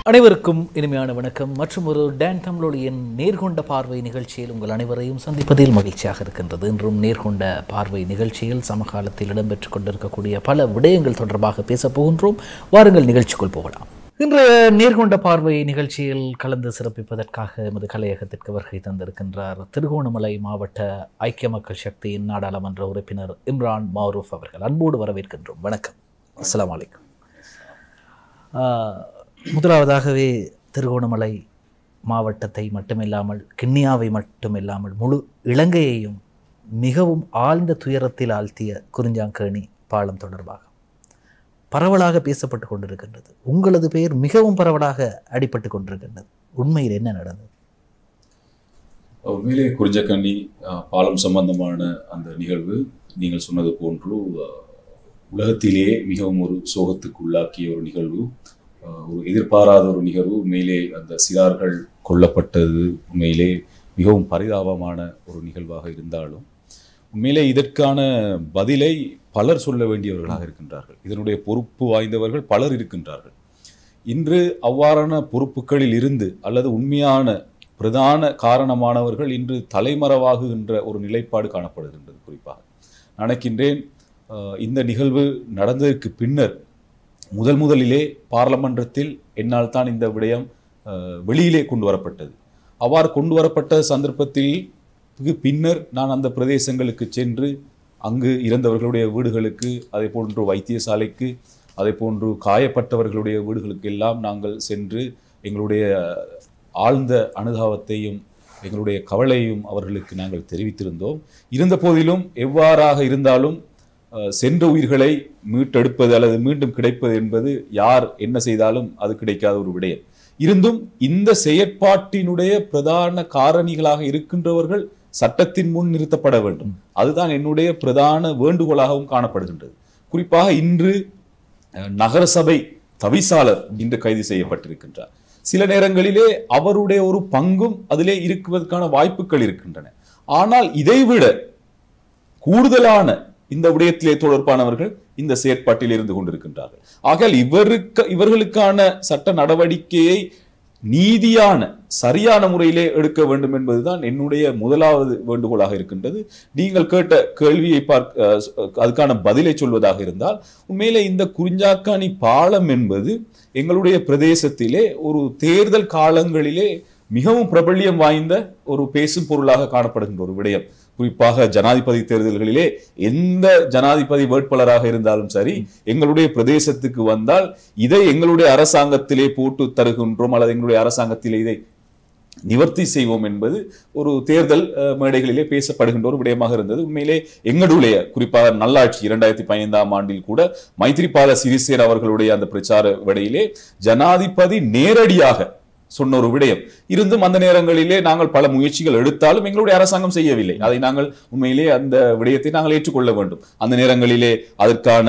அனைவருக்கும் இனிமையான வணக்கம் மற்றும் ஒரு டேன் தமிழொலியின் நேர்கொண்ட பார்வை நிகழ்ச்சியில் உங்கள் அனைவரையும் சந்திப்பதில் மகிழ்ச்சியாக இருக்கின்றது இன்றும் நேர்கொண்ட பார்வை நிகழ்ச்சியில் சமகாலத்தில் இடம்பெற்றுக் கொண்டிருக்கக்கூடிய பல விடயங்கள் தொடர்பாக பேசப் போகின்றோம் வாருங்கள் நிகழ்ச்சிக்குள் போகலாம் இன்றைய நேர்கொண்ட பார்வை நிகழ்ச்சியில் கலந்து சிறப்பிப்பதற்காக எமது கலையகத்திற்கு வருகை தந்திருக்கின்றார் திருகோணமலை மாவட்ட ஐக்கிய மக்கள் சக்தியின் நாடாளுமன்ற உறுப்பினர் இம்ரான் மாரூஃப் அவர்கள் அன்போடு வரவேற்கின்றோம் வணக்கம் அஸ்ஸலாமு அலைக்கும் ஆஹ், முதலாவதாகவே திருகோணமலை மாவட்டத்தை மட்டுமில்லாமல் கிண்ணியாவை மட்டுமில்லாமல் முழு இலங்கையையும் மிகவும் ஆழ்ந்த துயரத்தில் ஆழ்த்திய குறிஞ்சாங்கேணி பாலம் தொடர்பாக பரவலாக பேசப்பட்டு கொண்டிருக்கின்றது உங்களது பெயர் மிகவும் பரவலாக அடிபட்டு கொண்டிருக்கின்றது உண்மையில் என்ன நடந்தது உண்மையிலே குறிஞ்சக்கண்ணி அஹ், பாலம் சம்பந்தமான அந்த நிகழ்வு நீங்கள் சொன்னது போன்று அஹ், உலகத்திலேயே மிகவும் ஒரு சோகத்துக்கு உள்ளாக்கிய ஒரு நிகழ்வு அஹ், ஒரு எதிர்பாராத ஒரு நிகழ்வு உண்மையிலே அந்த சிறார்கள் கொல்லப்பட்டது உண்மையிலே மிகவும் பரிதாபமான ஒரு நிகழ்வாக இருந்தாலும் உண்மையிலே இதற்கான பதிலை பலர் சொல்ல வேண்டியவர்களாக இருக்கின்றார்கள் இதனுடைய பொறுப்பு வாய்ந்தவர்கள் பலர் இருக்கின்றார்கள் இன்று அவ்வாறான பொறுப்புகளில் இருந்து அல்லது உண்மையான பிரதான காரணமானவர்கள் இன்று தலைமறைவாகுகின்ற ஒரு நிலைப்பாடு காணப்படுகின்றது குறிப்பாக நினைக்கின்றேன் அஹ், இந்த நிகழ்வு நடந்ததற்கு பின்னர் முதல் முதலிலே பார்லமன்றத்தில் என்னால் தான் இந்த விடயம் அஹ், வெளியிலே கொண்டு வரப்பட்டது அவ்வாறு கொண்டு வரப்பட்ட சந்தர்ப்பத்தில் க்கு பின்னர் நான் அந்த பிரதேசங்களுக்கு சென்று அங்கு இறந்தவர்களுடைய வீடுகளுக்கு அதே போன்று வைத்தியசாலைக்கு அதே போன்று காயப்பட்டவர்களுடைய வீடுகளுக்கு எல்லாம் நாங்கள் சென்று எங்களுடைய ஆழ்ந்த அனுதாபத்தையும் எங்களுடைய கவலையும் அவர்களுக்கு நாங்கள் தெரிவித்திருந்தோம் இருந்த போதிலும் எவ்வாறாக இருந்தாலும் அஹ், சென்ற உயிர்களை மீட்டெடுப்பது அல்லது மீண்டும் கிடைப்பது என்பது யார் என்ன செய்தாலும் அது கிடைக்காத ஒரு விடயம் இருந்தும் இந்த செயற்பாட்டினுடைய பிரதான காரணிகளாக இருக்கின்றவர்கள் சட்டத்தின் முன் நிறுத்தப்பட வேண்டும் அதுதான் என்னுடைய பிரதான வேண்டுகோளாகவும் காணப்படுகின்றது குறிப்பாக இன்று அஹ், நகரசபை தவிசாளர் இன்று கைது செய்யப்பட்டிருக்கின்றார் சில நேரங்களிலே அவருடைய ஒரு பங்கும் அதிலே இருக்குவதற்கான வாய்ப்புகள் இருக்கின்றன ஆனால் இதைவிட கூடுதலான இந்த விடயத்திலே தொடர்பானவர்கள் இந்த செயற்பாட்டில் இருந்து கொண்டிருக்கின்றார்கள் ஆகையால் இவருக்கு இவர்களுக்கான சட்ட நடவடிக்கையை நீதியான சரியான முறையிலே எடுக்க வேண்டும் என்பதுதான் என்னுடைய முதலாவது வேண்டுகோளாக இருக்கின்றது நீங்கள் கேட்ட கேள்வியை பார்க்க அஹ், அதுக்கான பதிலை சொல்வதாக இருந்தால் உண்மையிலே இந்த குறிஞ்சாக்காணி பாலம் என்பது எங்களுடைய பிரதேசத்திலே ஒரு தேர்தல் காலங்களிலே மிகவும் பிரபல்யம் வாய்ந்த ஒரு பேசும் பொருளாக காணப்படுகின்ற ஒரு விடயம் குறிப்பாக ஜனாதிபதி தேர்தல்களிலே எந்த ஜனாதிபதி வேட்பாளராக இருந்தாலும் சரி எங்களுடைய பிரதேசத்துக்கு வந்தால் இதை எங்களுடைய அரசாங்கத்திலே போட்டு தருகின்றோம் அல்லது எங்களுடைய அரசாங்கத்திலே இதை நிவர்த்தி செய்வோம் என்பது ஒரு தேர்தல் அஹ், மேடைகளிலே பேசப்படுகின்ற ஒரு விடயமாக இருந்தது உண்மையிலே எங்களுடைய குறிப்பாக நல்லாட்சி இரண்டாயிரத்தி பதினைந்தாம் ஆண்டில் கூட மைத்ரிபால சிறிசேன அவர்களுடைய அந்த பிரச்சார விடையிலே ஜனாதிபதி நேரடியாக சொன்ன ஒரு விடயம் இருந்தும் அந்த நேரங்களிலே நாங்கள் பல முயற்சிகள் எடுத்தாலும் எங்களுடைய அரசாங்கம் செய்யவில்லை அதை நாங்கள் உண்மையிலே அந்த விடயத்தை நாங்கள் ஏற்றுக்கொள்ள வேண்டும் அந்த நேரங்களிலே அதற்கான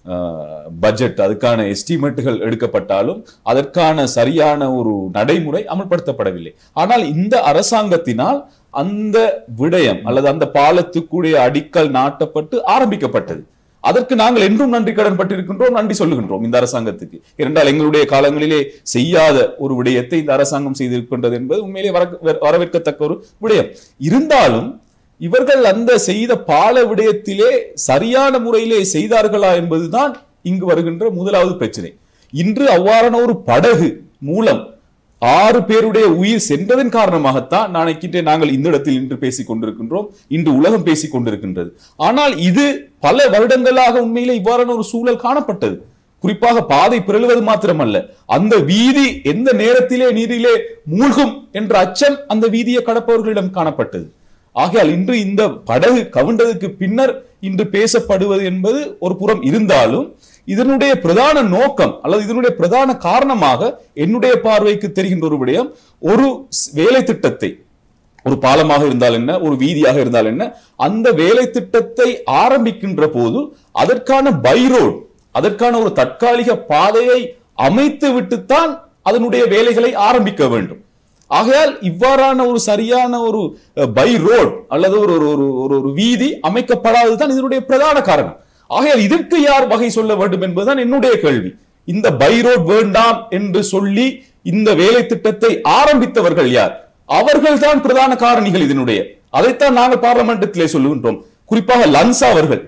பட்ஜெட் அதுக்கான எஸ்டிமேட்டுகள் எடுக்கப்பட்டாலும் அதற்கான சரியான ஒரு நடைமுறை அமல்படுத்தப்படவில்லை ஆனால் இந்த அரசாங்கத்தினால் அந்த விடயம் அல்லது அந்த பாலத்துக்குடைய அடிக்கல் நாட்டப்பட்டு ஆரம்பிக்கப்பட்டது அதற்கு நாங்கள் என்றும் நன்றி கடன் பட்டிருக்கின்றோம் நன்றி சொல்லுகின்றோம் இந்த அரசாங்கத்துக்கு இரண்டால் எங்களுடைய காலங்களிலே செய்யாத ஒரு விடயத்தை இந்த அரசாங்கம் செய்திருக்கின்றது என்பது உண்மையிலே வர- வரவேற்கத்தக்க ஒரு விடயம் இருந்தாலும் இவர்கள் அந்த செய்த பால விடயத்திலே சரியான முறையிலே செய்தார்களா என்பதுதான் இங்கு வருகின்ற முதலாவது பிரச்சனை இன்று அவ்வாறான ஒரு படகு மூலம் ஆறு பேருடைய உயிர் சென்றதன் காரணமாகத்தான் நான் நினைக்கின்றேன் நாங்கள் இந்த இடத்தில் இன்று பேசிக் கொண்டிருக்கின்றோம் இன்று உலகம் பேசிக் கொண்டிருக்கின்றது ஆனால் இது பல வருடங்களாக உண்மையிலே இவ்வாறான ஒரு சூழல் காணப்பட்டது குறிப்பாக பாதை பிறழுவது மாத்திரமல்ல அந்த வீதி எந்த நேரத்திலே நீரிலே மூழ்கும் என்ற அச்சம் அந்த வீதியை கடப்பவர்களிடம் காணப்பட்டது ஆகையால் இன்று இந்த படகு கவிழ்ந்ததுக்கு பின்னர் இன்று பேசப்படுவது என்பது ஒரு புறம் இருந்தாலும் இதனுடைய பிரதான நோக்கம் அல்லது இதனுடைய பிரதான காரணமாக என்னுடைய பார்வைக்கு தெரிகின்ற ஒரு விடயம் ஒரு ஸ்- வேலை திட்டத்தை ஒரு பாலமாக இருந்தால் என்ன ஒரு வீதியாக இருந்தால் என்ன அந்த வேலை திட்டத்தை ஆரம்பிக்கின்ற போது அதற்கான பைரோட் அதற்கான ஒரு தற்காலிக பாதையை அமைத்து விட்டுத்தான் அதனுடைய வேலைகளை ஆரம்பிக்க வேண்டும் ஆகையால் இவ்வாறான ஒரு சரியான ஒரு பை ரோட் அல்லது ஒரு ஒரு ஒரு ஒரு ஒரு வீதி அமைக்கப்படாததுதான் இதனுடைய பிரதான காரணம் ஆகையால் இதற்கு யார் வகை சொல்ல வேண்டும் என்பதுதான் என்னுடைய கேள்வி இந்த பைரோட் வேண்டாம் என்று சொல்லி இந்த வேலை திட்டத்தை ஆரம்பித்தவர்கள் யார் அவர்கள் தான் பிரதான காரணிகள் இதனுடைய அதைத்தான் நாங்கள் பார்லமெண்டத்திலே சொல்லுகின்றோம் குறிப்பாக லன்சா அவர்கள்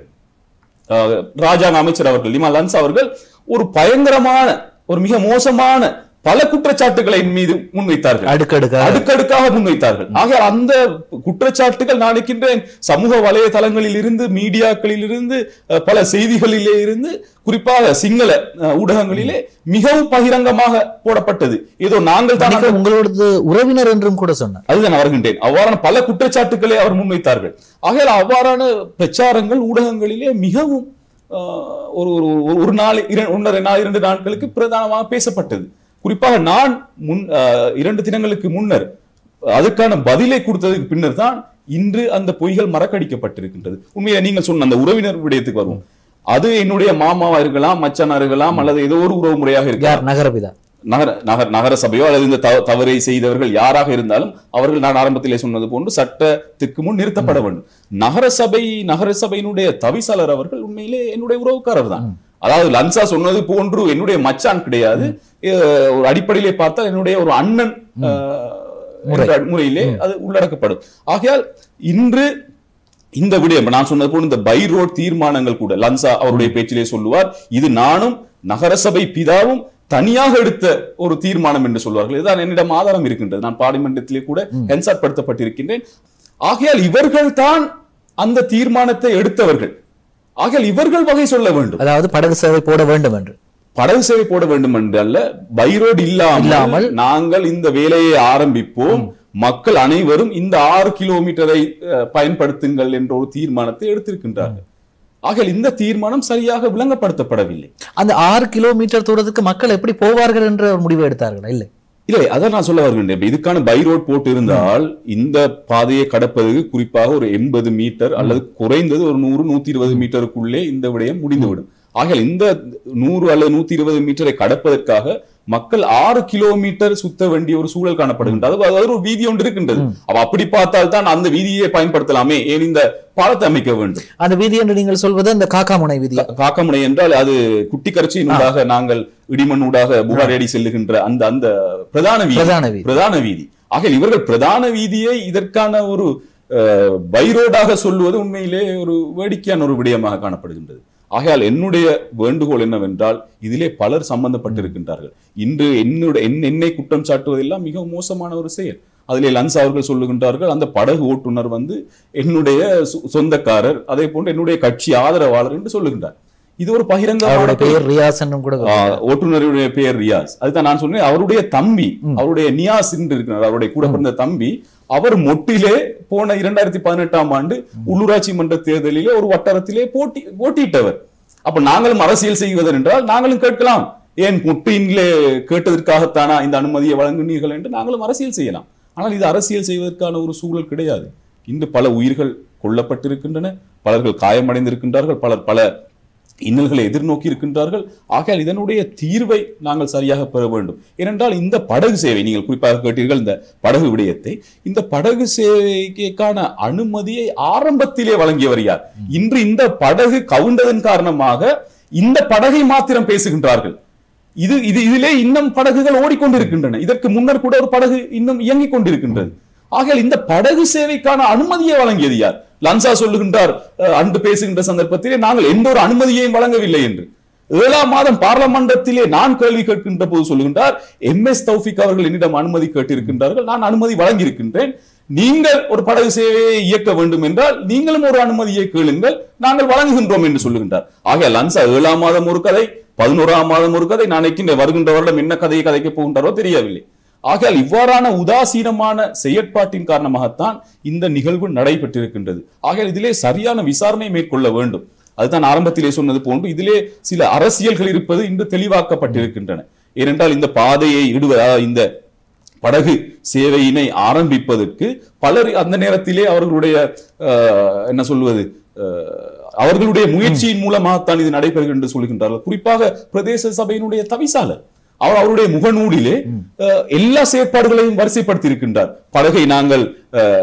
அஹ், ராஜாங்க அமைச்சர் அவர்கள் லிமா லன்ஸ் அவர்கள் ஒரு பயங்கரமான ஒரு மிக மோசமான பல குற்றச்சாட்டுகளை என் மீது முன்வைத்தார்கள் அடுக்கடுக்காக அடுக்கடுக்காக முன்வைத்தார்கள் ஆக அந்த குற்றச்சாட்டுகள் நான் நினைக்கின்றேன் சமூக வலைதளங்களில் இருந்து மீடியாக்களில் இருந்து அஹ், பல செய்திகளிலே இருந்து குறிப்பாக சிங்கள அஹ், ஊடகங்களிலே மிகவும் பகிரங்கமாக போடப்பட்டது ஏதோ நாங்கள் தான் மன்னிக்கவும், உங்களோடது உறவினர் என்றும் கூட சொன்னார் அதுதான் வருகின்றேன் அவ்வாறான பல குற்றச்சாட்டுக்களை அவர் முன்வைத்தார்கள் ஆகையால் அவ்வாறான பிரச்சாரங்கள் ஊடகங்களிலே மிகவும் ஆஹ், ஒரு ஒரு ஒரு- ஒரு நாள் இர- ஒன்றரை நாள் இரண்டு நாட்களுக்கு பிரதானமாக பேசப்பட்டது குறிப்பாக நான் முன் ஆஹ், இரண்டு தினங்களுக்கு முன்னர் அதுக்கான பதிலை கொடுத்ததுக்கு பின்னர் தான் இன்று அந்த பொய்கள் மறக்கடிக்கப்பட்டிருக்கின்றது உண்மையில நீங்க சொன்ன அந்த உறவினர் விடயத்துக்கு வருவோம் அது என்னுடைய மாமாவா இருக்கலாம் மச்சானா இருக்கலாம் அல்லது ஏதோ ஒரு உறவு முறையாக இருக்கலாம் யார் நகரபிதா நகர நகர் நகர சபையோ அல்லது இந்த தவ- தவறை செய்தவர்கள் யாராக இருந்தாலும் அவர்கள் நான் ஆரம்பத்திலே சொன்னது போன்று சட்டத்துக்கு முன் நிறுத்தப்பட வேண்டும் நகர சபை நகர சபையினுடைய தவிசாளர் அவர்கள் உண்மையிலே என்னுடைய உறவுக்காரர் தான் அதாவது லன்சா சொன்னது போன்று என்னுடைய மச்சான் கிடையாது அஹ் ஒரு அடிப்படையிலே பார்த்தால் என்னுடைய ஒரு அண்ணன் அஹ், என்ற முறையிலே அது உள்ளடக்கப்படும் ஆகையால் இன்று இந்த விடயம் நான் சொன்னது போல இந்த பை ரோட் தீர்மானங்கள் கூட லன்சா அவருடைய பேச்சிலே சொல்லுவார் இது நானும் நகரசபை பிதாவும் தனியாக எடுத்த ஒரு தீர்மானம் என்று சொல்வார்கள் இதுதான் என்னிடம் ஆதாரம் இருக்கின்றது நான் பார்லிமெண்டத்திலே கூட ஹென்சாட் படுத்தப்பட்டிருக்கின்றேன் ஆகையால் இவர்கள் தான் அந்த தீர்மானத்தை எடுத்தவர்கள் ஆகையால் இவர்கள் வகை சொல்ல வேண்டும் அதாவது படகு சேவை போட வேண்டும் என்று படகு சேவை போட வேண்டும் என்று அல்ல பைரோடு இல்லாமல் இல்லாமல் நாங்கள் இந்த வேலையை ஆரம்பிப்போம் மக்கள் அனைவரும் இந்த ஆறு கிலோமீட்டரை அஹ், பயன்படுத்துங்கள் என்ற ஒரு தீர்மானத்தை எடுத்திருக்கின்றார்கள் ஆகையால் இந்த தீர்மானம் சரியாக விளங்கப்படுத்தப்படவில்லை அந்த ஆறு கிலோமீட்டர் தூரத்துக்கு மக்கள் எப்படி போவார்கள் என்ற ஒரு முடிவு எடுத்தார்களா இல்லை இல்லை அதான் நான் சொல்ல வருகின்றேன் இப்ப இதுக்கான பை ரோட் போட்டு இருந்தால் இந்த பாதையை கடப்பதற்கு குறிப்பாக ஒரு எண்பது மீட்டர் அல்லது குறைந்தது ஒரு நூறு நூத்தி இருபது மீட்டருக்குள்ளே இந்த விடயம் முடிந்துவிடும் ஆகையால் இந்த நூறு அல்லது நூத்தி இருபது மீட்டரை கடப்பதற்காக மக்கள் ஆறு கிலோமீட்டர் சுத்த வேண்டிய ஒரு சூழல் காணப்படுகின்றது அது- அதாவது ஒரு வீதி ஒன்று இருக்கின்றது அப்ப அப்படி பார்த்தால் தான் அந்த வீதியை பயன்படுத்தலாமே ஏன் இந்த பாலத்தை அமைக்க வேண்டும் அந்த வீதி என்று நீங்கள் சொல்வது அந்த காக்காமுனை வீதி காக்கமுனை என்றால் அது குட்டி கரைச்சியினூடாக நாங்கள் இடிமண்ணூடாக புகாரேடி செல்லுகின்ற அந்த அந்த பிரதான வீதி பிரதான வீதி பிரதான வீதி ஆக இவர்கள் பிரதான வீதியை இதற்கான ஒரு அஹ், பைரோடாக சொல்லுவது உண்மையிலே ஒரு வேடிக்கையான ஒரு விடயமாக காணப்படுகின்றது ஆகையால் என்னுடைய வேண்டுகோள் என்னவென்றால் இதிலே பலர் சம்பந்தப்பட்டிருக்கின்றார்கள் இன்று என்னுடைய என் என்னை குற்றம் சாட்டுவதெல்லாம் மிக மோசமான ஒரு செயல் அதிலே லன்ஸ் அவர்கள் சொல்லுகின்றார்கள் அந்த படகு ஓட்டுநர் வந்து என்னுடைய சொ- சொந்தக்காரர் அதே போன்று என்னுடைய கட்சி ஆதரவாளர் என்று சொல்லுகின்றார் இது ஒரு பகிரங்கமான அவருடைய பெயர் ரியாஸ் என்றும் கூட ஆ, ஓட்டுநருடைய பெயர் ரியாஸ் அதுதான் நான் சொன்னேன் அவருடைய தம்பி அவருடைய நியாஸ் என்று இருக்கிறார் அவருடைய கூட பிறந்த தம்பி அவர் மொட்டிலே போன இரண்டாயிரத்தி பதினெட்டாம் ஆண்டு உள்ளூராட்சி மன்ற தேர்தலிலே ஒரு வட்டாரத்திலே போட்டி போட்டியிட்டவர் அப்ப நாங்களும் அரசியல் செய்வது என்றால் நாங்களும் கேட்கலாம் ஏன் முட்டியிலே கேட்டதற்காகத்தானா இந்த அனுமதியை வழங்குனீர்கள் என்று நாங்களும் அரசியல் செய்யலாம் ஆனால் இது அரசியல் செய்வதற்கான ஒரு சூழல் கிடையாது இன்று பல உயிர்கள் கொல்லப்பட்டிருக்கின்றன பலர்கள் காயமடைந்திருக்கின்றார்கள் பலர் பல இன்னல்களை எதிர்நோக்கி இருக்கின்றார்கள் ஆகையால் இதனுடைய தீர்வை நாங்கள் சரியாக பெற வேண்டும் ஏனென்றால் இந்த படகு சேவை நீங்கள் குறிப்பாக கேட்டீர்கள் இந்த படகு விடயத்தை இந்த படகு சேவைக்கான அனுமதியை ஆரம்பத்திலே வழங்கியவர் யார் இன்று இந்த படகு கவுண்டதன் காரணமாக இந்த படகை மாத்திரம் பேசுகின்றார்கள் இது இது இதிலே இன்னும் படகுகள் ஓடிக்கொண்டிருக்கின்றன இதற்கு முன்னர் கூட ஒரு படகு இன்னும் இயங்கிக் கொண்டிருக்கின்றது ஆகையால் இந்த படகு சேவைக்கான அனுமதியை வழங்கியது யார் லன்சா சொல்லுகின்றார் அஹ், அன்று பேசுகின்ற சந்தர்ப்பத்திலே நாங்கள் எந்த ஒரு அனுமதியையும் வழங்கவில்லை என்று ஏழாம் மாதம் பார்லமெண்டத்திலே நான் கேள்வி கேட்கின்ற போது சொல்லுகின்றார் எம் எஸ் தௌஃபிக் அவர்கள் என்னிடம் அனுமதி கேட்டிருக்கின்றார்கள் நான் அனுமதி வழங்கியிருக்கின்றேன் நீங்கள் ஒரு படகு சேவையை இயக்க வேண்டும் என்றால் நீங்களும் ஒரு அனுமதியை கேளுங்கள் நாங்கள் வழங்குகின்றோம் என்று சொல்லுகின்றார் ஆகையால் லன்சா ஏழாம் மாதம் ஒரு கதை பதினோராம் மாதம் ஒரு கதை நான் நினைக்கின்ற வருகின்ற வருடம் என்ன கதையை கதைக்க போகின்றாரோ தெரியவில்லை ஆகையால் இவ்வாறான உதாசீனமான செயற்பாட்டின் காரணமாகத்தான் இந்த நிகழ்வு நடைபெற்றிருக்கின்றது ஆகையால் இதிலே சரியான விசாரணை மேற்கொள்ள வேண்டும் அதுதான் ஆரம்பத்திலே சொன்னது போன்று இதிலே சில அரசியல்கள் இருப்பது இன்று தெளிவாக்கப்பட்டிருக்கின்றன ஏனென்றால் இந்த பாதையை இடுவதா இந்த படகு சேவையினை ஆரம்பிப்பதற்கு பலர் அந்த நேரத்திலே அவர்களுடைய அஹ், என்ன சொல்வது அஹ், அவர்களுடைய முயற்சியின் மூலமாகத்தான் இது நடைபெறுகிறது என்று சொல்கின்றார்கள் குறிப்பாக பிரதேச சபையினுடைய தவிசாளர் அவர் அவருடைய முகநூலிலே அஹ், எல்லா செயற்பாடுகளையும் வரிசைப்படுத்தி இருக்கின்றார் படகை நாங்கள் அஹ்,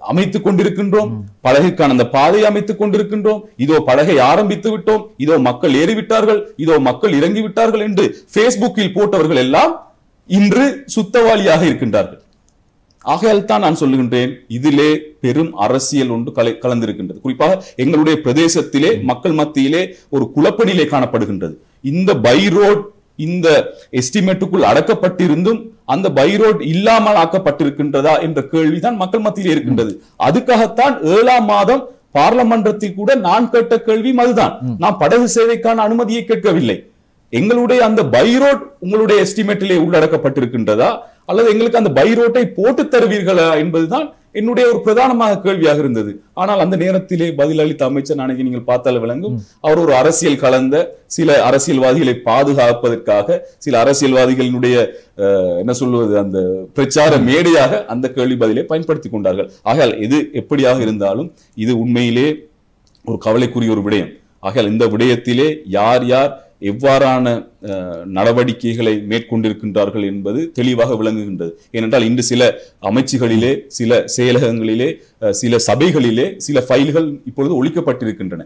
அமைத்துக் கொண்டிருக்கின்றோம் படகுக்கான அந்த பாதையை அமைத்துக் கொண்டிருக்கின்றோம் இதோ படகை ஆரம்பித்து விட்டோம் இதோ மக்கள் ஏறிவிட்டார்கள் இதோ மக்கள் இறங்கி விட்டார்கள் என்று பேஸ்புக்கில் போட்டவர்கள் எல்லாம் இன்று சுத்தவாளியாக இருக்கின்றார்கள் ஆகையால் தான் நான் சொல்லுகின்றேன் இதிலே பெரும் அரசியல் ஒன்று கலை கலந்திருக்கின்றது குறிப்பாக எங்களுடைய பிரதேசத்திலே மக்கள் மத்தியிலே ஒரு குழப்பநிலை காணப்படுகின்றது இந்த பை ரோட் இந்த எஸ்டிமேட்டுக்குள் அடக்கப்பட்டிருந்தும் அந்த பை ரோட் இல்லாமல் ஆக்கப்பட்டிருக்கின்றதா என்ற கேள்விதான் மக்கள் மத்தியிலே இருக்கின்றது அதுக்காகத்தான் ஏழாம் மாதம் பார்லமன்றத்தில் கூட நான் கேட்ட கேள்வியும் அதுதான் நான் படகு சேவைக்கான அனுமதியை கேட்கவில்லை எங்களுடைய அந்த பைரோட் உங்களுடைய எஸ்டிமேட்டிலே உள்ளடக்கப்பட்டிருக்கின்றதா அல்லது எங்களுக்கு அந்த பைரோட்டை போட்டு தருவீர்களா என்பதுதான் என்னுடைய ஒரு பிரதானமாக கேள்வியாக இருந்தது ஆனால் அந்த நேரத்திலே பதிலளித்த அமைச்சர் நாளைக்கு நீங்கள் பார்த்தால் விளங்கும் அவர் ஒரு அரசியல் கலந்த சில அரசியல்வாதிகளை பாதுகாப்பதற்காக சில அரசியல்வாதிகளினுடைய அஹ், என்ன சொல்வது அந்த பிரச்சார மேடையாக அந்த கேள்வி பதிலை பயன்படுத்தி கொண்டார்கள் ஆகையால் எது எப்படியாக இருந்தாலும் இது உண்மையிலே ஒரு கவலைக்குரிய ஒரு விடயம் ஆகையால் இந்த விடயத்திலே யார் யார் எவ்வாறான அஹ், நடவடிக்கைகளை மேற்கொண்டிருக்கின்றார்கள் என்பது தெளிவாக விளங்குகின்றது ஏனென்றால் இன்று சில அமைச்சுகளிலே சில செயலகங்களிலே அஹ், சில சபைகளிலே சில ஃபைல்கள் இப்பொழுது ஒழிக்கப்பட்டிருக்கின்றன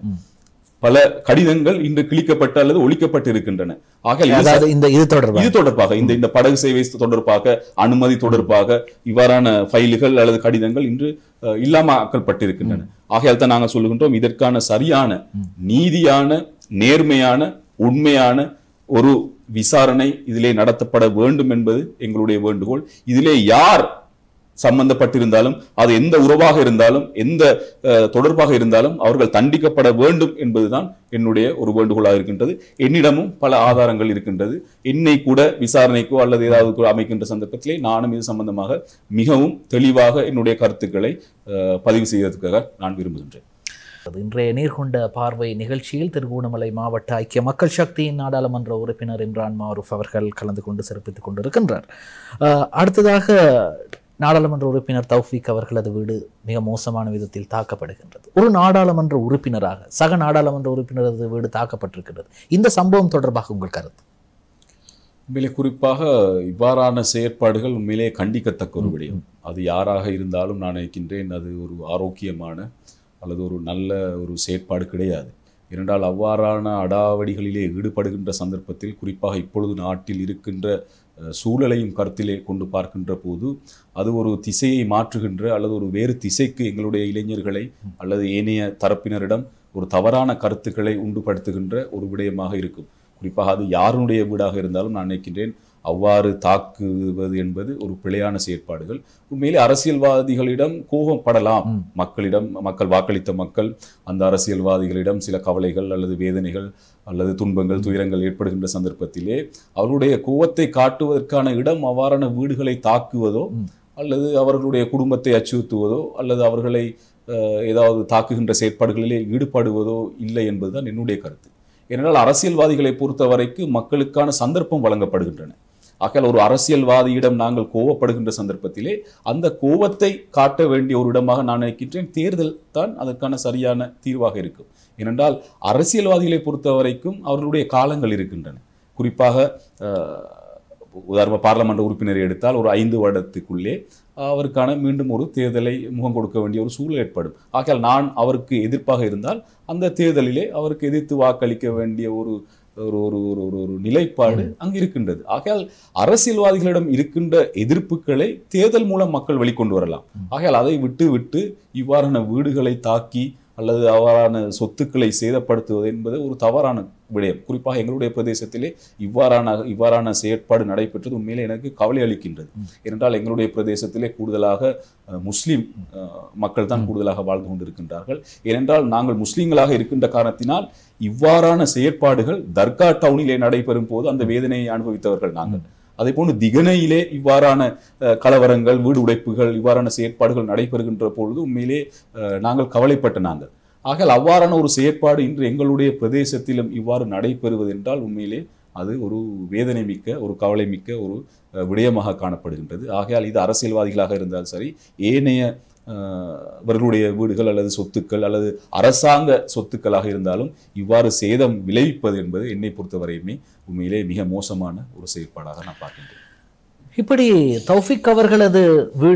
பல கடிதங்கள் இன்று கிழிக்கப்பட்டு அல்லது ஒழிக்கப்பட்டிருக்கின்றன ஆகையால் இது அதாவது இந்த இது தொடர்பாக இது தொடர்பாக இந்த இந்த படகு சேவை தொடர்பாக அனுமதி தொடர்பாக இவ்வாறான ஃபைல்கள் அல்லது கடிதங்கள் இன்று அஹ், இல்லாமக்கப்பட்டிருக்கின்றன ஆகையால் தான் நாங்கள் சொல்லுகின்றோம் இதற்கான சரியான நீதியான நேர்மையான உண்மையான ஒரு விசாரணை இதிலே நடத்தப்பட வேண்டும் என்பது எங்களுடைய வேண்டுகோள் இதிலே யார் சம்பந்தப்பட்டிருந்தாலும் அது எந்த உறவாக இருந்தாலும் எந்த அஹ், தொடர்பாக இருந்தாலும் அவர்கள் தண்டிக்கப்பட வேண்டும் என்பதுதான் என்னுடைய ஒரு வேண்டுகோளாக இருக்கின்றது என்னிடமும் பல ஆதாரங்கள் இருக்கின்றது என்னை கூட விசாரணைக்கோ அல்லது ஏதாவது கூட அமைக்கின்ற சந்தர்ப்பத்திலே நானும் இது சம்பந்தமாக மிகவும் தெளிவாக என்னுடைய கருத்துக்களை அஹ், பதிவு செய்வதற்காக நான் விரும்புகின்றேன் இன்றைய நேர்கொண்ட பார்வை நிகழ்ச்சியில் திருகோணமலை மாவட்ட ஐக்கிய மக்கள் சக்தியின் நாடாளுமன்ற உறுப்பினர் இம்ரான் மாரூஃப் அவர்கள் கலந்து கொண்டு சிறப்பித்துக் கொண்டிருக்கின்றார் அஹ், அடுத்ததாக நாடாளுமன்ற உறுப்பினர் தௌஃபீக் அவர்களது வீடு மிக மோசமான விதத்தில் தாக்கப்படுகின்றது ஒரு நாடாளுமன்ற உறுப்பினராக சக நாடாளுமன்ற உறுப்பினரது வீடு தாக்கப்பட்டிருக்கிறது இந்த சம்பவம் தொடர்பாக உங்கள் கருத்து உண்மையிலே குறிப்பாக இவ்வாறான செயற்பாடுகள் உண்மையிலே கண்டிக்கத்தக்க ஒரு விடயம் அது யாராக இருந்தாலும் நான் நினைக்கின்றேன் அது ஒரு ஆரோக்கியமான அல்லது ஒரு நல்ல ஒரு செயற்பாடு கிடையாது ஏனென்றால் அவ்வாறான அடாவடிகளிலே ஈடுபடுகின்ற சந்தர்ப்பத்தில் குறிப்பாக இப்பொழுது நாட்டில் இருக்கின்ற அஹ், சூழலையும் கருத்திலே கொண்டு பார்க்கின்ற போது அது ஒரு திசையை மாற்றுகின்ற அல்லது ஒரு வேறு திசைக்கு எங்களுடைய இளைஞர்களை அல்லது ஏனைய தரப்பினரிடம் ஒரு தவறான கருத்துக்களை உண்டுபடுத்துகின்ற ஒரு விடயமாக இருக்கும் குறிப்பாக அது யாருடைய வீடாக இருந்தாலும் நான் நினைக்கின்றேன் அவ்வாறு தாக்குவது என்பது ஒரு பிழையான செயற்பாடுகள் உண்மையிலே அரசியல்வாதிகளிடம் கோபப்படலாம் மக்களிடம் மக்கள் வாக்களித்த மக்கள் அந்த அரசியல்வாதிகளிடம் சில கவலைகள் அல்லது வேதனைகள் அல்லது துன்பங்கள் துயரங்கள் ஏற்படுகின்ற சந்தர்ப்பத்திலே அவருடைய கோபத்தை காட்டுவதற்கான இடம் அவ்வாறான வீடுகளை தாக்குவதோ அல்லது அவர்களுடைய குடும்பத்தை அச்சுறுத்துவதோ அல்லது அவர்களை அஹ், ஏதாவது தாக்குகின்ற செயற்பாடுகளிலே ஈடுபடுவதோ இல்லை என்பதுதான் என்னுடைய கருத்து ஏனென்றால் அரசியல்வாதிகளை பொறுத்த வரைக்கும் மக்களுக்கான சந்தர்ப்பம் வழங்கப்படுகின்றன ஆகையால் ஒரு அரசியல்வாதியிடம் நாங்கள் கோவப்படுகின்ற சந்தர்ப்பத்திலே அந்த கோவத்தை காட்ட வேண்டிய ஒரு இடமாக நான் நினைக்கின்றேன் தேர்தல் தான் அதற்கான சரியான தீர்வாக இருக்கும் ஏனென்றால் அரசியல்வாதிகளை பொறுத்த வரைக்கும் அவர்களுடைய காலங்கள் இருக்கின்றன குறிப்பாக அஹ், உதாரண பார்லமெண்ட் உறுப்பினரை எடுத்தால் ஒரு ஐந்து வருடத்துக்குள்ளே அவருக்கான மீண்டும் ஒரு தேர்தலை முகம் கொடுக்க வேண்டிய ஒரு சூழல் ஏற்படும் ஆகையால் நான் அவருக்கு எதிர்ப்பாக இருந்தால் அந்த தேர்தலிலே அவருக்கு எதிர்த்து வாக்களிக்க வேண்டிய ஒரு ஒரு ஒரு ஒரு ஒரு ஒரு நிலைப்பாடு அங்கு இருக்கின்றது ஆகையால் அரசியல்வாதிகளிடம் இருக்கின்ற எதிர்ப்புகளை தேர்தல் மூலம் மக்கள் வெளிக்கொண்டு வரலாம் ஆகையால் அதை விட்டு விட்டு இவ்வாறான வீடுகளை தாக்கி அல்லது அவ்வாறான சொத்துக்களை சேதப்படுத்துவது என்பது ஒரு தவறான விடயம் குறிப்பாக எங்களுடைய பிரதேசத்திலே இவ்வாறான இவ்வாறான செயற்பாடு நடைபெற்றது உண்மையிலே எனக்கு கவலை அளிக்கின்றது ஏனென்றால் எங்களுடைய பிரதேசத்திலே கூடுதலாக அஹ், முஸ்லிம் அஹ், மக்கள் தான் கூடுதலாக வாழ்ந்து கொண்டிருக்கின்றார்கள் ஏனென்றால் நாங்கள் முஸ்லிம்களாக இருக்கின்ற காரணத்தினால் இவ்வாறான செயற்பாடுகள் தர்கா டவுனிலே நடைபெறும் போது அந்த வேதனையை அனுபவித்தவர்கள் நாங்கள் அதே போன்று திகனையிலே இவ்வாறான அஹ், கலவரங்கள் வீடு உடைப்புகள் இவ்வாறான செயற்பாடுகள் நடைபெறுகின்ற பொழுது உண்மையிலே அஹ், நாங்கள் கவலைப்பட்ட நாங்கள் ஆகையால் அவ்வாறான ஒரு செயற்பாடு இன்று எங்களுடைய பிரதேசத்திலும் இவ்வாறு நடைபெறுவது என்றால் உண்மையிலே அது ஒரு வேதனை மிக்க ஒரு கவலை மிக்க ஒரு அஹ், விடயமாக காணப்படுகின்றது ஆகையால் இது அரசியல்வாதிகளாக இருந்தாலும் சரி ஏனைய அஹ், இவர்களுடைய வீடுகள் அல்லது சொத்துக்கள் அல்லது அரசாங்க சொத்துக்களாக இருந்தாலும் இவ்வாறு சேதம் விளைவிப்பது என்பது என்னை பொறுத்தவரையுமே உண்மையிலே மிக மோசமான ஒரு செயற்பாடாக நான் பார்க்கின்றேன் இப்படி தௌஃபிக் அவர்களது வீடு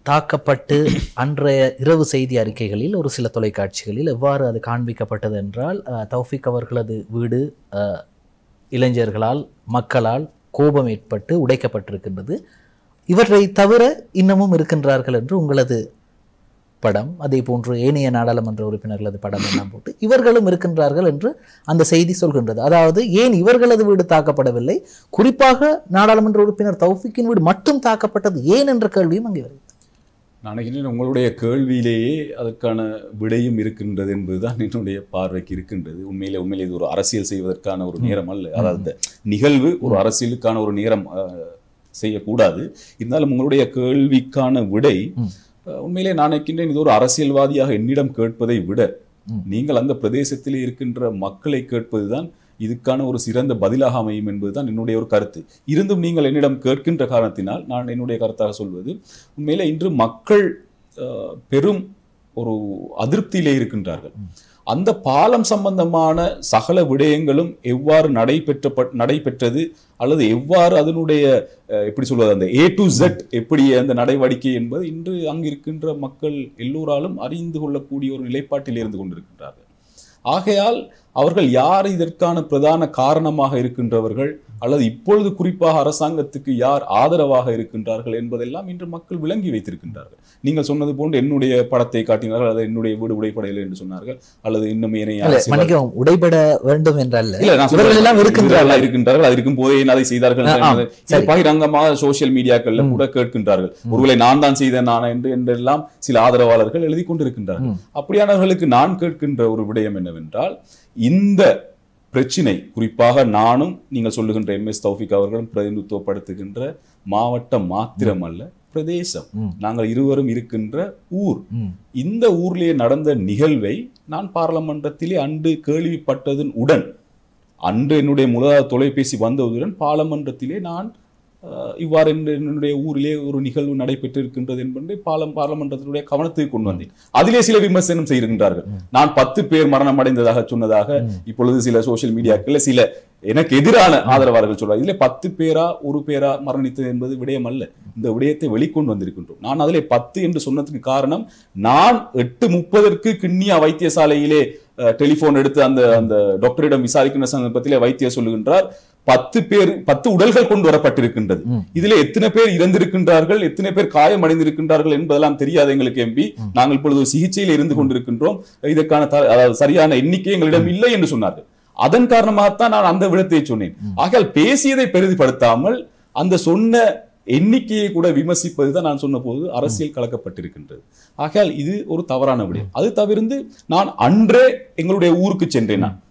தாக்கப்பட்டு அன்றைய இரவு செய்தி அறிக்கைகளில் ஒரு சில தொலைக்காட்சிகளில் எவ்வாறு அது காண்பிக்கப்பட்டது என்றால் அஹ், தௌஃபிக் அவர்களது வீடு அஹ், இளைஞர்களால் மக்களால் கோபம் ஏற்பட்டு உடைக்கப்பட்டிருக்கின்றது இவற்றை தவிர இன்னமும் இருக்கின்றார்கள் என்று உங்களது படம் அதே போன்று ஏனைய நாடாளுமன்ற உறுப்பினர்களது படம் எல்லாம் போட்டு இவர்களும் இருக்கின்றார்கள் என்று அந்த செய்தி சொல்கின்றது அதாவது ஏன் இவர்களது வீடு தாக்கப்படவில்லை குறிப்பாக நாடாளுமன்ற உறுப்பினர் தௌஃபிக்கின் வீடு மட்டும் தாக்கப்பட்டது ஏன் என்ற கேள்வியும் அங்கே வருகிறது நான் நினைக்கிறேன் உங்களுடைய கேள்வியிலேயே அதற்கான விடையும் இருக்கின்றது என்பதுதான் என்னுடைய பார்வைக்கு இருக்கின்றது உண்மையிலே உண்மையிலே இது ஒரு அரசியல் செய்வதற்கான ஒரு நேரம் அல்ல அதாவது இந்த நிகழ்வு ஒரு அரசியலுக்கான ஒரு நேரம் அஹ், செய்யக்கூடாது இருந்தாலும் உங்களுடைய கேள்விக்கான விடை ம். அஹ், உண்மையிலே நான் நினைக்கின்றேன் இது ஒரு அரசியல்வாதியாக என்னிடம் கேட்பதை விட ம். நீங்கள் அந்த பிரதேசத்திலே இருக்கின்ற மக்களை கேட்பதுதான் இதுக்கான ஒரு சிறந்த பதிலாக அமையும் என்பதுதான் என்னுடைய ஒரு கருத்து இருந்தும் நீங்கள் என்னிடம் கேட்கின்ற காரணத்தினால் நான் என்னுடைய கருத்தாக சொல்வது உண்மையிலே இன்று மக்கள் அஹ், பெரும் ஒரு அதிருப்தியிலே இருக்கின்றார்கள் அந்த பாலம் சம்பந்தமான சகல விடயங்களும் எவ்வாறு நடைபெற்ற நடைபெற்றது அல்லது எவ்வாறு அதனுடைய அஹ், எப்படி சொல்வது அந்த ஏ டு Z எப்படி அந்த நடவடிக்கை என்பது இன்று அங்கிருக்கின்ற மக்கள் எல்லோராலும் அறிந்து கொள்ளக்கூடிய ஒரு நிலைப்பாட்டில் இருந்து கொண்டிருக்கின்றார்கள் ஆகையால் அவர்கள் யார் இதற்கான பிரதான காரணமாக இருக்கின்றவர்கள் அல்லது இப்பொழுது குறிப்பாக அரசாங்கத்துக்கு யார் ஆதரவாக இருக்கின்றார்கள் என்பதெல்லாம் இன்று மக்கள் விளங்கி வைத்திருக்கின்றார்கள் நீங்கள் சொன்னது போன்று என்னுடைய படத்தை காட்டினார்கள் அல்லது என்னுடைய வீடு உடைப்படையில் என்று சொன்னார்கள் அல்லது இன்னும் ஏனைய இல்ல, அரசியல் மன்னிக்கவும் உடைபட வேண்டும் என்றல்ல இல்ல நான் இவர்கள் எல்லாம் இருக்கின்றார்கள் இருக்கின்றார்கள் இருக்கின்றார்கள் அது இருக்கும் போதே என்ன அதை செய்தார்கள் ஆ, ஆ, என்பதை சரி. இது பகிரங்கமாக சோசியல் மீடியாக்கள்ல கூட கேட்கின்றார்கள் ஒருவேளை நான் தான் செய்தேன் நான் என்று என்றெல்லாம் சில ஆதரவாளர்கள் எழுதி கொண்டிருக்கின்றார்கள் ம். அப்படியானவர்களுக்கு நான் கேட்கின்ற ஒரு விடயம் என்னவென்றால் இந்த பிரச்சினை குறிப்பாக நானும் நீங்கள் சொல்லுகின்ற எம் எஸ் தௌஃபிக் அவர்களும் பிரதிநிதித்துவப்படுத்துகின்ற மாவட்டம் மாத்திரம் அல்ல பிரதேசம் ம். நாங்கள் இருவரும் இருக்கின்ற ஊர் ம். இந்த ஊர்லயே நடந்த நிகழ்வை நான் பாராளுமன்றத்திலே அன்று கேள்விப்பட்டதன் உடன் அன்று என்னுடைய முதலாவது தொலைபேசி வந்ததுடன் பாராளுமன்றத்திலே நான் அஹ், இவ்வாறு என்று என்னுடைய ஊரிலே ஒரு நிகழ்வு நடைபெற்றிருக்கின்றது என்பதை பாலம் பாராளுமன்றத்தினுடைய கவனத்துக்கு கொண்டு வந்தேன் அதிலே சில விமர்சனம் செய்திருக்கின்றார்கள் நான் பத்து பேர் மரணம் அடைந்ததாக சொன்னதாக இப்பொழுது சில சோசியல் மீடியாக்கள்ல சில எனக்கு எதிரான ஆதரவாளர்கள் சொல்றாங்க இதுல பத்து பேரா ஒரு பேரா மரணித்தது என்பது விடயம் அல்ல இந்த விடயத்தை வெளிக்கொண்டு வந்திருக்கின்றோம் நான் அதிலே பத்து என்று சொன்னதுக்கு காரணம் நான் எட்டு முப்பதற்கு கிண்ணியா வைத்தியசாலையிலே அஹ், டெலிபோன் எடுத்து அந்த அந்த டாக்டரிடம் விசாரிக்கின்ற சந்தர்ப்பத்திலே வைத்தியர் சொல்லுகின்றார் பத்து பேர் பத்து உடல்கள் கொண்டு வரப்பட்டிருக்கின்றது ம். இதுல எத்தனை பேர் இறந்திருக்கின்றார்கள் எத்தனை பேர் காயமடைந்திருக்கின்றார்கள் என்பதெல்லாம் தெரியாது எங்களுக்கு எம்பி நாங்கள் இப்பொழுது சிகிச்சையில் இருந்து கொண்டிருக்கின்றோம் இதற்கான த- அதாவது சரியான எண்ணிக்கை எங்களிடம் இல்லை என்று சொன்னார்கள் அதன் காரணமாகத்தான் நான் அந்த விடத்தை சொன்னேன் ஆகையால் பேசியதை பெரிதுபடுத்தாமல் அந்த சொன்ன எண்ணிக்கையை கூட விமர்சிப்பதுதான் நான் சொன்ன போது அரசியல் கலக்கப்பட்டிருக்கின்றது ஆகையால் இது ஒரு தவறான விடயம் அது தவிர்த்து நான் அன்றே எங்களுடைய ஊருக்கு சென்றேன் நான்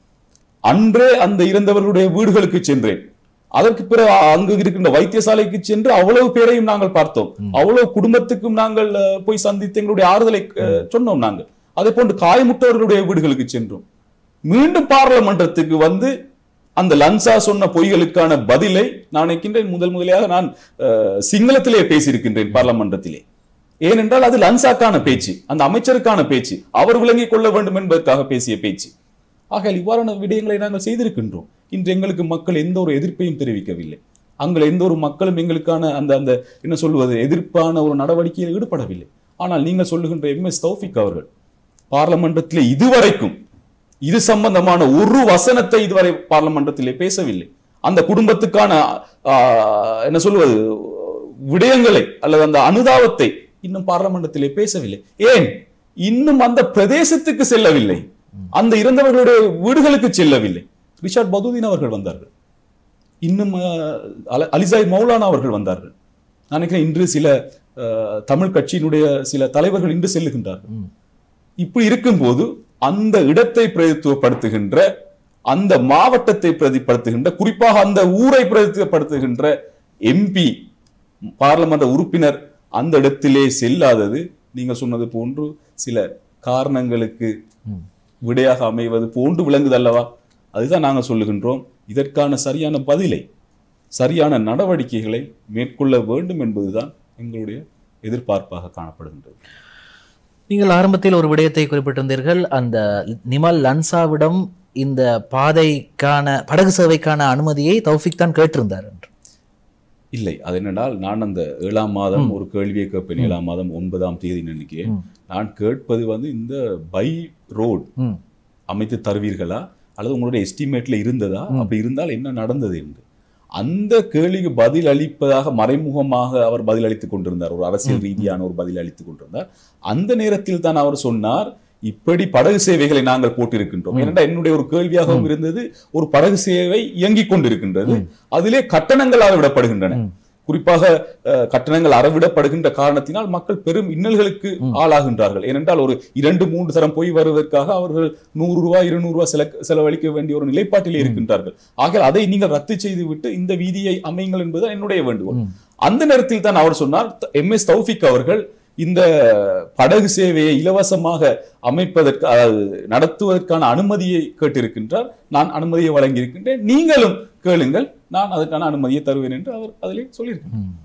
அன்றே அந்த இறந்தவர்களுடைய வீடுகளுக்கு சென்றேன் அதற்கு பிறகு அங்கு இருக்கின்ற வைத்தியசாலைக்கு சென்று அவ்வளவு பேரையும் நாங்கள் பார்த்தோம் அவ்வளவு குடும்பத்துக்கும் நாங்கள் அஹ், போய் சந்தித்து எங்களுடைய ஆறுதலை அஹ், சொன்னோம் நாங்கள் அதே போன்று காயமுற்றவர்களுடைய வீடுகளுக்கு சென்றோம் மீண்டும் பாராளுமன்றத்துக்கு வந்து அந்த லன்சா சொன்ன பொய்களுக்கான பதிலை நான் நினைக்கின்றேன் முதல் முதலியாக நான் அஹ், சிங்களத்திலே பேசியிருக்கின்றேன் பாராளுமன்றத்திலே ஏனென்றால் அது லன்சாக்கான பேச்சு அந்த அமைச்சருக்கான பேச்சு அவர் விளங்கிக் கொள்ள வேண்டும் என்பதற்காக பேசிய பேச்சு ஆக இவ்வாறான விடயங்களை நாங்கள் செய்திருக்கின்றோம் இன்று எங்களுக்கு மக்கள் எந்த ஒரு எதிர்ப்பையும் தெரிவிக்கவில்லை அங்கே எந்த ஒரு மக்களும் எங்களுக்கான அந்த அந்த என்ன சொல்வது எதிர்ப்பான ஒரு நடவடிக்கையில் ஈடுபடவில்லை ஆனால் நீங்கள் சொல்லுகின்ற எம் எஸ் தௌஃபிக் அவர்கள் பார்லமெண்டத்திலே இதுவரைக்கும் இது சம்பந்தமான ஒரு வசனத்தை இதுவரை பார்லமெண்டத்திலே பேசவில்லை அந்த குடும்பத்துக்கான ஆ, என்ன சொல்வது விடயங்களை அல்லது அந்த அனுதாபத்தை இன்னும் பார்லமெண்டத்திலே பேசவில்லை ஏன் இன்னும் அந்த பிரதேசத்துக்கு செல்லவில்லை அந்த இறந்தவர்களுடைய வீடுகளுக்கு செல்லவில்லை ரிஷாட் பதுதீன் அவர்கள் வந்தார்கள் இன்னும் அஹ், அல- அலிசாய் மௌலானா அவர்கள் வந்தார்கள் நான் நினைக்கிறேன் இன்று சில அஹ், தமிழ் கட்சியினுடைய சில தலைவர்கள் இன்று செல்லுகின்றார்கள் ம். இப்படி இருக்கும்போது அந்த இடத்தை பிரதித்துவப்படுத்துகின்ற அந்த மாவட்டத்தை பிரதிப்படுத்துகின்ற குறிப்பாக அந்த ஊரை பிரதித்துவப்படுத்துகின்ற எம்பி பார்லமென்ற உறுப்பினர் அந்த இடத்திலே செல்லாதது நீங்க சொன்னது போன்று சில காரணங்களுக்கு ம். விடையாக அமைவது போன்று விளங்குது அல்லவா அதுதான் நாங்க சொல்லுகின்றோம் இதற்கான சரியான பதிலை சரியான நடவடிக்கைகளை மேற்கொள்ள வேண்டும் என்பதுதான் எங்களுடைய எதிர்பார்ப்பாக காணப்படுகின்றது நீங்கள் ஆரம்பத்தில் ஒரு விடயத்தை குறிப்பிட்டிருந்தீர்கள் அந்த நிமல் லன்சாவிடம் இந்த பாதைக்கான படகு சேவைக்கான அனுமதியை தௌஃபிக் தான் கேட்டிருந்தார் என்று இல்லை அது என்னென்றால் நான் அந்த ஏழாம் மாதம் ஒரு கேள்வியை கேட்பேன் ஏழாம் மாதம் ஒன்பதாம் தேதி நினைக்கிறேன் ம். நான் கேட்பது வந்து இந்த பை ரோட் ம் அமைத்து தருவீர்களா அல்லது உங்களுடைய எஸ்டிமேட்ல இருந்ததா அப்படி இருந்தால் என்ன நடந்தது என்று அந்த கேள்விக்கு பதில் அளிப்பதாக மறைமுகமாக அவர் பதில் அளித்துக் கொண்டிருந்தார் ஒரு அரசியல் ரீதியான ஒரு பதில் அளித்துக் கொண்டிருந்தார் அந்த நேரத்தில் தான் அவர் சொன்னார் இப்படி படகு சேவைகளை நாங்கள் போட்டிருக்கின்றோம் ஏனென்றால் என்னுடைய ஒரு கேள்வியாகவும் இருந்தது ஒரு படகு சேவை இயங்கிக் கொண்டிருக்கின்றது அதிலே கட்டணங்கள் அளவிடப்படுகின்றன ம். குறிப்பாக அஹ், கட்டணங்கள் அறவிடப்படுகின்ற காரணத்தினால் மக்கள் பெரும் இன்னல்களுக்கு ஆளாகின்றார்கள் ஏனென்றால் ஒரு இரண்டு மூன்று தரம் போய் வருவதற்காக அவர்கள் நூறு ரூபாய் இருநூறு ரூபாய் செல செலவழிக்க வேண்டிய ஒரு நிலைப்பாட்டிலே இருக்கின்றார்கள் ஆக அதை நீங்கள் ரத்து செய்துவிட்டு இந்த வீதியை அமையுங்கள் என்பது என்னுடைய வேண்டுகோள் ம். அந்த நேரத்தில் தான் அவர் சொன்னார் எம் எஸ் தௌஃபிக் அவர்கள் இந்த படகு சேவையை இலவசமாக அமைப்பதற்கு அதாவது நடத்துவதற்கான அனுமதியை கேட்டிருக்கின்றார் நான் அனுமதியை வழங்கியிருக்கின்றேன் நீங்களும் கேளுங்கள் நான் அதற்கான அனுமதியை தருவேன் என்று அவர் அதிலே சொல்லியிருக்கிறார் ம்.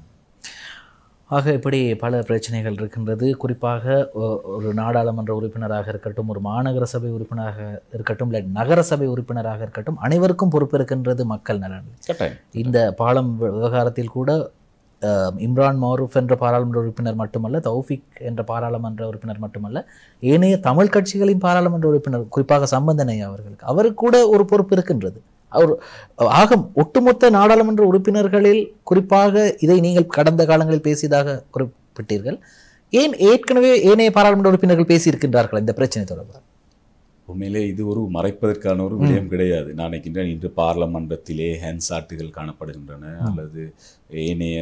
ஆக இப்படி பல பிரச்சனைகள் இருக்கின்றது குறிப்பாக ஒ- ஒரு நாடாளுமன்ற உறுப்பினராக இருக்கட்டும் ஒரு மாநகர சபை உறுப்பினராக இருக்கட்டும் இல்லை நகர சபை உறுப்பினராக இருக்கட்டும் அனைவருக்கும் பொறுப்பு இருக்கின்றது மக்கள் நலன் கட்டாயம் இந்த பாலம் விவ- விவகாரத்தில் கூட அஹ், இம்ரான் மாரூஃப் என்ற பாராளுமன்ற உறுப்பினர் மட்டுமல்ல தௌஃபிக் என்ற பாராளுமன்ற உறுப்பினர் மட்டுமல்ல ஏனைய தமிழ் கட்சிகளின் பாராளுமன்ற உறுப்பினர் குறிப்பாக சம்பந்தனை அவர்களுக்கு அவருக்கு கூட ஒரு பொறுப்பு இருக்கின்றது அவர் ஆக ஒட்டுமொத்த நாடாளுமன்ற உறுப்பினர்களில் குறிப்பாக இதை நீங்கள் கடந்த காலங்களில் பேசியதாக குறிப்பிட்டீர்கள் ஏன் ஏற்கனவே ஏனைய பாராளுமன்ற உறுப்பினர்கள் பேசியிருக்கின்றார்கள் இந்த பிரச்சனை தொடர்பாக உண்மையிலே இது ஒரு மறைப்பதற்கான ஒரு விடயம் கிடையாது நான் நினைக்கின்றேன் இன்று பார்லமன்றத்திலே ஹேண்ட்சாட்டுகள் காணப்படுகின்றன அல்லது ஏனைய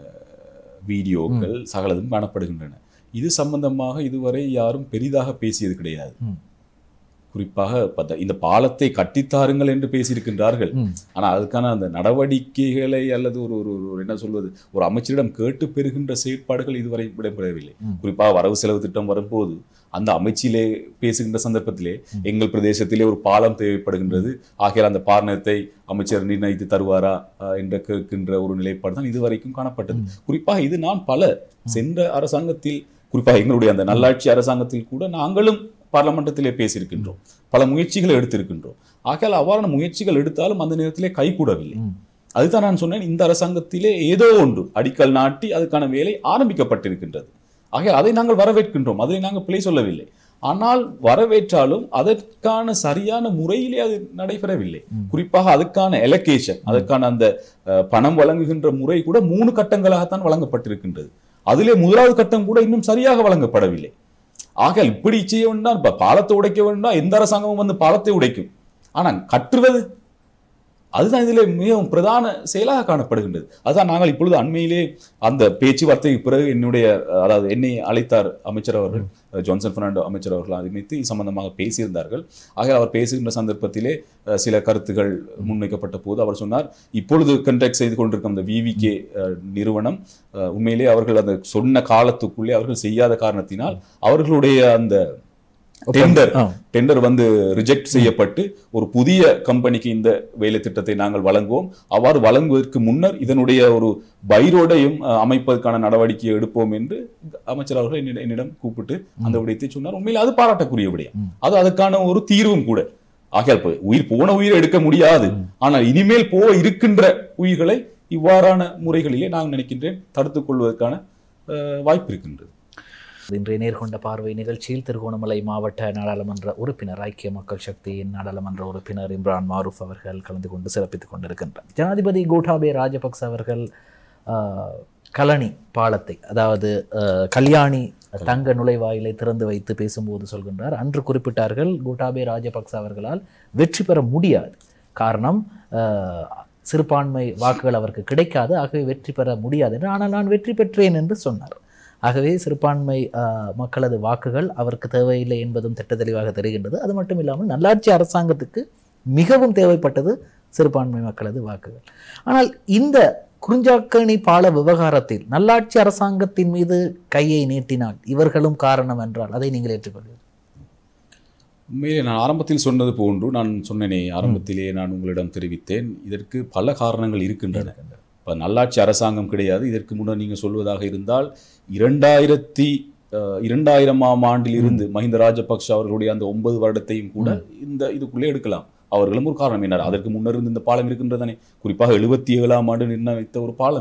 வீடியோக்கள் சகலதும் காணப்படுகின்றன இது சம்பந்தமாக இதுவரை யாரும் பெரிதாக பேசியது கிடையாது ம். குறிப்பாக பத்த- இந்த பாலத்தை கட்டித்தாருங்கள் என்று பேசியிருக்கின்றார்கள் ம். ஆனா அதுக்கான அந்த நடவடிக்கைகளை அல்லது ஒரு ஒரு ஒரு என்ன சொல்வது ஒரு அமைச்சரிடம் கேட்டு பெறுகின்ற செயற்பாடுகள் இதுவரை இடம்பெறவில்லை ம். குறிப்பாக வரவு செலவு திட்டம் வரும்போது அந்த அமைச்சிலே பேசுகின்ற சந்தர்ப்பத்திலே எங்கள் பிரதேசத்திலே ஒரு பாலம் தேவைப்படுகின்றது ஆகையால் அந்த பாரணத்தை அமைச்சர் நிர்ணயித்து தருவாரா அஹ், என்ற கேட்கின்ற ஒரு நிலைப்பாடு தான் இதுவரைக்கும் காணப்பட்டது குறிப்பாக இது நான் பல சென்ற அரசாங்கத்தில் குறிப்பாக எங்களுடைய அந்த நல்லாட்சி அரசாங்கத்தில் கூட நாங்களும் பார்லமெண்டத்திலே பேசியிருக்கின்றோம் பல முயற்சிகளை எடுத்திருக்கின்றோம் ஆகையால் அவ்வாறான முயற்சிகள் எடுத்தாலும் அந்த நேரத்திலே கைகூடவில்லை ம். அதுதான் நான் சொன்னேன் இந்த அரசாங்கத்திலே ஏதோ ஒன்று அடிக்கல் நாட்டி அதுக்கான வேலை ஆரம்பிக்கப்பட்டிருக்கின்றது ஆகையால் அதை நாங்கள் வரவேற்கின்றோம் அதை நாங்கள் பிழை சொல்லவில்லை ஆனால் வரவேற்றாலும் அதற்கான சரியான முறையிலே அது நடைபெறவில்லை குறிப்பாக அதுக்கான எலகேஷன் அதற்கான அந்த அஹ், பணம் வழங்குகின்ற முறை கூட மூணு கட்டங்களாகத்தான் வழங்கப்பட்டிருக்கின்றது அதிலே முதலாவது கட்டம் கூட இன்னும் சரியாக வழங்கப்படவில்லை ஆகையால் இப்படி செய்ய வேண்டாம் இப்ப பாலத்தை உடைக்க வேண்டாம் எந்த அரசாங்கமும் வந்து பாலத்தை உடைக்கும் ஆனால் கட்டுவது அதுதான் இதில் மிகவும் பிரதான செயலாக காணப்படுகின்றது அதுதான் நாங்கள் இப்பொழுது அண்மையிலே அந்த பேச்சுவார்த்தைக்கு பிறகு என்னுடைய அஹ், அதாவது என்னை அழைத்தார் அமைச்சர் அவர்கள் அஹ், ஜான்சன் பெர்னாண்டோ அமைச்சர் அவர்கள் அறிவித்து இது சம்பந்தமாக பேசியிருந்தார்கள் ஆக அவர் பேசுகின்ற சந்தர்ப்பத்திலே அஹ், சில கருத்துகள் முன்வைக்கப்பட்ட போது அவர் சொன்னார் இப்பொழுது கண்டக்ட் செய்து கொண்டிருக்கும் அந்த விவிகே நிறுவனம் அஹ், உண்மையிலே அவர்கள் அந்த சொன்ன காலத்துக்குள்ளே அவர்கள் செய்யாத காரணத்தினால் அவர்களுடைய அந்த டெண்டர் ஆ. டெண்டர் வந்து ரிஜெக்ட் செய்யப்பட்டு ஒரு புதிய கம்பெனிக்கு இந்த வேலை திட்டத்தை நாங்கள் வழங்குவோம் அவ்வாறு வழங்குவதற்கு முன்னர் இதனுடைய ஒரு பைரோடையும் அஹ், அமைப்பதற்கான நடவடிக்கையை எடுப்போம் என்று அமைச்சர் அவர்கள் என்னிடம் என்னிடம் கூப்பிட்டு அந்த விடயத்தை சொன்னார் உண்மையில் அது பாராட்டக்கூடிய விடயம் அது அதுக்கான ஒரு தீர்வும் கூட ஆகையால் இப்ப உயிர் போன உயிரை எடுக்க முடியாது ஆனால் இனிமேல் போக இருக்கின்ற உயிர்களை இவ்வாறான முறைகளிலே நான் நினைக்கின்றேன் தடுத்துக் கொள்வதற்கான அஹ், வாய்ப்பு இருக்கின்றது இன்றைய நேர்கொண்ட பார்வை நிகழ்ச்சியில் திருகோணமலை மாவட்ட நாடாளுமன்ற உறுப்பினர் ஐக்கிய மக்கள் சக்தியின் நாடாளுமன்ற உறுப்பினர் இம்ரான் மாரூஃப் அவர்கள் கலந்து கொண்டு சிறப்பித்துக் கொண்டிருக்கின்றார் ஜனாதிபதி கோட்டாபே ராஜபக்ச அவர்கள் ஆஹ், கலனி பாலத்தை அதாவது ஆஹ், கல்யாணி தங்க நுழைவாயிலை திறந்து வைத்து பேசும்போது சொல்கின்றார் அன்று குறிப்பிட்டார்கள் கோட்டாபே ராஜபக்ச அவர்களால் வெற்றி பெற முடியாது காரணம் ஆஹ், சிறுபான்மை வாக்குகள் அவருக்கு கிடைக்காது ஆகவே வெற்றி பெற முடியாது என்று ஆனால் நான் வெற்றி பெற்றேன் என்று சொன்னார் ஆகவே சிறுபான்மை ஆஹ், மக்களது வாக்குகள் அவருக்கு தேவையில்லை என்பதும் திட்ட தெளிவாக தெரிகின்றது அது மட்டும் இல்லாமல் நல்லாட்சி அரசாங்கத்துக்கு மிகவும் தேவைப்பட்டது சிறுபான்மை மக்களது வாக்குகள் ஆனால் இந்த குறிஞ்சாக்கணி பால விவகாரத்தில் நல்லாட்சி அரசாங்கத்தின் மீது கையை நீட்டினால் இவர்களும் காரணம் என்றால் அதை நீங்கள் ஏற்றுக்கொள்வீர்கள் உண்மையிலே நான் ஆரம்பத்தில் சொன்னது போன்று நான் சொன்னேனே ஆரம்பத்திலே நான் உங்களிடம் தெரிவித்தேன் இதற்கு பல காரணங்கள் இருக்கின்றன இப்போ நல்லாட்சி அரசாங்கம் கிடையாது இதற்கு முன்னர் நீங்கள் சொல்வதாக இருந்தால் இரண்டாயிரத்தி அஹ், இரண்டாயிரமாம் ஆண்டில் இருந்து மஹிந்த ராஜபக்ஷ அவர்களுடைய அந்த ஒன்பது வருடத்தையும் கூட இந்த இதுக்குள்ளே எடுக்கலாம் அவர்களும் ஒரு காரணம் என்ன அதற்கு முன்னர் இருந்து இந்த பாலம் இருக்கின்றதானே குறிப்பாக எழுபத்தி ஏழாம் ஆண்டு நிர்ணயித்த ஒரு பாலம் இது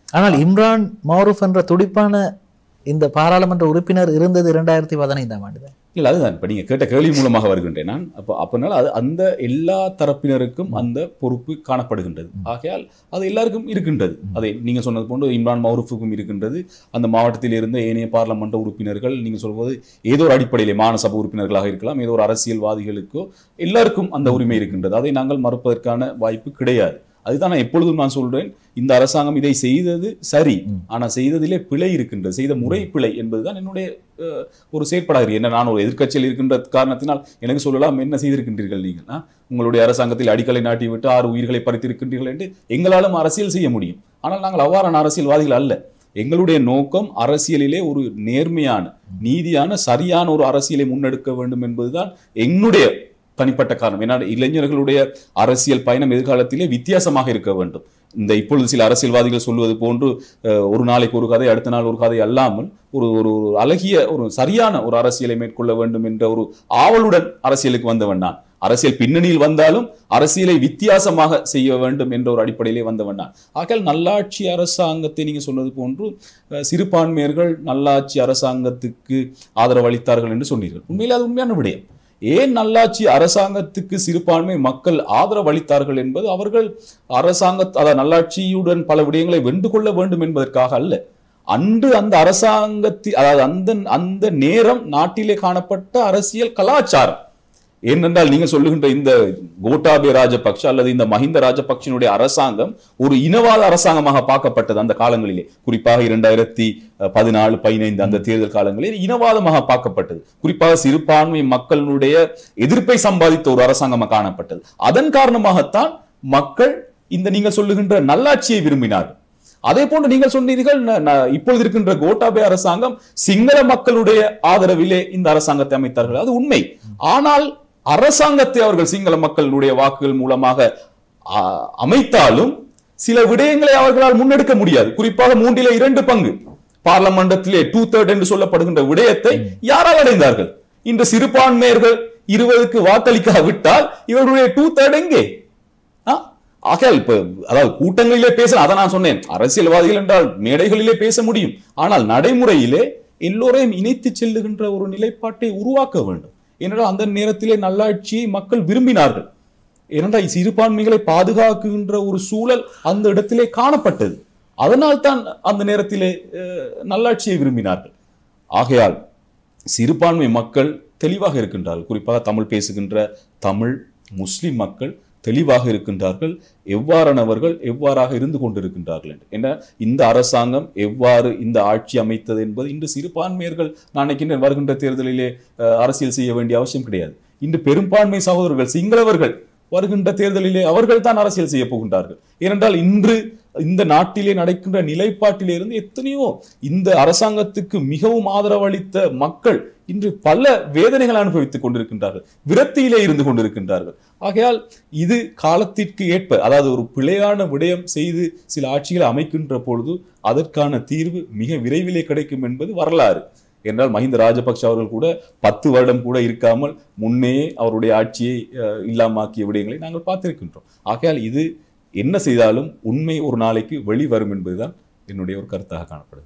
ஆனால் இம்ரான் மௌரூஃப் என்ற துடிப்பான இந்த பாராளுமன்ற உறுப்பினர் இருந்தது இரண்டாயிரத்தி பதினைந்தாம் ஆண்டு தான் இல்லை அதுதான் இப்போ நீங்கள் கேட்ட கேள்வி மூலமாக வருகின்றேன் நான் அப்போ அப்பனால அது அந்த எல்லா தரப்பினருக்கும் அந்த பொறுப்பு காணப்படுகின்றது ஆகையால் அது எல்லாருக்கும் இருக்கின்றது அதை நீங்கள் சொன்னது போன்று இம்ரான் மௌரூஃபுக்கும் இருக்கின்றது அந்த மாவட்டத்தில் இருந்த ஏனைய பாராளுமன்ற உறுப்பினர்கள் நீங்கள் சொல்வது ஏதோ ஒரு அடிப்படையிலே மாநசபை உறுப்பினர்களாக இருக்கலாம் ஏதோ ஒரு அரசியல்வாதிகளுக்கோ எல்லாருக்கும் அந்த உரிமை இருக்கின்றது அதை நாங்கள் மறுப்பதற்கான வாய்ப்பு கிடையாது அதுதான் நான் எப்பொழுதும் நான் சொல்றேன் இந்த அரசாங்கம் இதை செய்தது சரி ஆனா செய்ததிலே பிழை இருக்கின்றது செய்த முறை பிழை என்பதுதான் என்னுடைய அஹ், ஒரு செயற்பாடாக என்ன நான் ஒரு எதிர்க்கட்சியில் இருக்கின்ற காரணத்தினால் எனக்கு சொல்லலாம் என்ன செய்திருக்கின்றீர்கள் நீங்கள் ஆ? உங்களுடைய அரசாங்கத்தில் அடிக்கலை நாட்டி விட்டு ஆறு உயிர்களை பறித்திருக்கின்றீர்கள் என்று எங்களாலும் அரசியல் செய்ய முடியும் ஆனால் நாங்கள் அவ்வாறான அரசியல்வாதிகள் அல்ல எங்களுடைய நோக்கம் அரசியலிலே ஒரு நேர்மையான நீதியான சரியான ஒரு அரசியலை முன்னெடுக்க வேண்டும் என்பதுதான் என்னுடைய தனிப்பட்ட காரணம் ஏன்னா இளைஞர்களுடைய அரசியல் பயணம் எதிர்காலத்திலே வித்தியாசமாக இருக்க வேண்டும் இந்த இப்பொழுது சில அரசியல்வாதிகள் சொல்வது போன்று அஹ், ஒரு நாளைக்கு ஒரு கதை அடுத்த நாள் ஒரு கதை அல்லாமல் ஒரு ஒரு ஒரு அழகிய ஒரு சரியான ஒரு அரசியலை மேற்கொள்ள வேண்டும் என்ற ஒரு ஆவலுடன் அரசியலுக்கு வந்தவன் நான் அரசியல் பின்னணியில் வந்தாலும் அரசியலை வித்தியாசமாக செய்ய வேண்டும் என்ற ஒரு அடிப்படையிலே வந்தவன் நான் ஆகையால் நல்லாட்சி அரசாங்கத்தை நீங்க சொன்னது போன்று அஹ், சிறுபான்மையர்கள் நல்லாட்சி அரசாங்கத்துக்கு ஆதரவு அளித்தார்கள் என்று சொன்னீர்கள் உண்மையில் அது உண்மையான விடயம் ஏன் நல்லாட்சி அரசாங்கத்துக்கு சிறுபான்மை மக்கள் ஆதரவு அளித்தார்கள் என்பது அவர்கள் அரசாங்க அதாவது நல்லாட்சியுடன் பல விடயங்களை வென்று கொள்ள வேண்டும் என்பதற்காக அல்ல அன்று அந்த அரசாங்கத்தி அதாவது அந்த அந்த நேரம் நாட்டிலே காணப்பட்ட அரசியல் கலாச்சாரம் ஏனென்றால் நீங்க சொல்லுகின்ற இந்த கோட்டாபே ராஜபக்ஷ அல்லது இந்த மஹிந்த ராஜபக்ஷனுடைய அரசாங்கம் ஒரு இனவாத அரசாங்கமாக பார்க்கப்பட்டது அந்த காலங்களிலே குறிப்பாக இரண்டாயிரத்தி பதினாலு பதினைந்து அந்த தேர்தல் காலங்களில் இனவாதமாக பார்க்கப்பட்டது குறிப்பாக சிறுபான்மை மக்களுடைய எதிர்ப்பை சம்பாதித்த ஒரு அரசாங்கமாக காணப்பட்டது அதன் காரணமாகத்தான் மக்கள் இந்த நீங்க சொல்லுகின்ற நல்லாட்சியை விரும்பினார்கள் அதே போன்று நீங்கள் சொன்னீர்கள் ந- ந- இப்பொழுது இருக்கின்ற கோட்டாபே அரசாங்கம் சிங்கள மக்களுடைய ஆதரவிலே இந்த அரசாங்கத்தை அமைத்தார்கள் அது உண்மை ஆனால் அரசாங்கத்தை அவர்கள் சிங்கள மக்களுடைய வாக்குகள் மூலமாக ஆ, அமைத்தாலும் சில விடயங்களை அவர்களால் முன்னெடுக்க முடியாது குறிப்பாக மூன்றிலே இரண்டு பங்கு பார்லமெண்டத்திலே டூ தேர்ட் என்று சொல்லப்படுகின்ற விடயத்தை யாரால் அடைந்தார்கள் இன்று சிறுபான்மையர்கள் இருபதுக்கு வாக்களிக்காவிட்டால் இவர்களுடைய டூ தேர்ட் எங்கே ஆ? ஆகையால் இப்ப அதாவது கூட்டங்களிலே பேசலாம் அதை நான் சொன்னேன் அரசியல்வாதிகள் என்றால் மேடைகளிலே பேச முடியும் ஆனால் நடைமுறையிலே எல்லோரையும் இணைத்து செல்லுகின்ற ஒரு நிலைப்பாட்டை உருவாக்க வேண்டும் ஏனென்றால் அந்த நேரத்திலே நல்லாட்சியை மக்கள் விரும்பினார்கள் ஏனென்றால் சிறுபான்மைகளை பாதுகாக்கின்ற ஒரு சூழல் அந்த இடத்திலே காணப்பட்டது அதனால் தான் அந்த நேரத்திலே அஹ், நல்லாட்சியை விரும்பினார்கள் ஆகையால் சிறுபான்மை மக்கள் தெளிவாக இருக்கின்றார்கள் குறிப்பாக தமிழ் பேசுகின்ற தமிழ் முஸ்லிம் மக்கள் தெளிவாக இருக்கின்றார்கள் எவ்வாறானவர்கள் எவ்வாறாக இருந்து கொண்டிருக்கின்றார்கள் என்று ஏன்னா இந்த அரசாங்கம் எவ்வாறு இந்த ஆட்சி அமைத்தது என்பது இன்று சிறுபான்மையர்கள் நான் நினைக்கின்றேன் வருகின்ற தேர்தலிலே அஹ், அரசியல் செய்ய வேண்டிய அவசியம் கிடையாது இன்று பெரும்பான்மை சகோதரர்கள் சிங்களவர்கள் வருகின்ற தேர்தலிலே அவர்கள் தான் அரசியல் செய்ய போகின்றார்கள் ஏனென்றால் இன்று இந்த நாட்டிலே நடக்கின்ற நிலைப்பாட்டிலே இருந்து எத்தனையோ இந்த அரசாங்கத்துக்கு மிகவும் ஆதரவளித்த மக்கள் இன்று பல வேதனைகள் அனுபவித்துக் கொண்டிருக்கின்றார்கள் விரக்தியிலே இருந்து கொண்டிருக்கின்றார்கள் ஆகையால் இது காலத்திற்கு ஏற்ப அதாவது ஒரு பிழையான விடயம் செய்து சில ஆட்சிகளை அமைக்கின்ற பொழுது அதற்கான தீர்வு மிக விரைவிலே கிடைக்கும் என்பது வரலாறு என்றால் மஹிந்த ராஜபக்ஷ அவர்கள் கூட பத்து வருடம் கூட இருக்காமல் முன்னே அவருடைய ஆட்சியை அஹ், இல்லாமாக்கிய விடயங்களை நாங்கள் பார்த்திருக்கின்றோம் ஆகையால் இது என்ன செய்தாலும் உண்மை ஒரு நாளைக்கு வெளிவரும் என்பதுதான் என்னுடைய ஒரு கருத்தாக காணப்படுது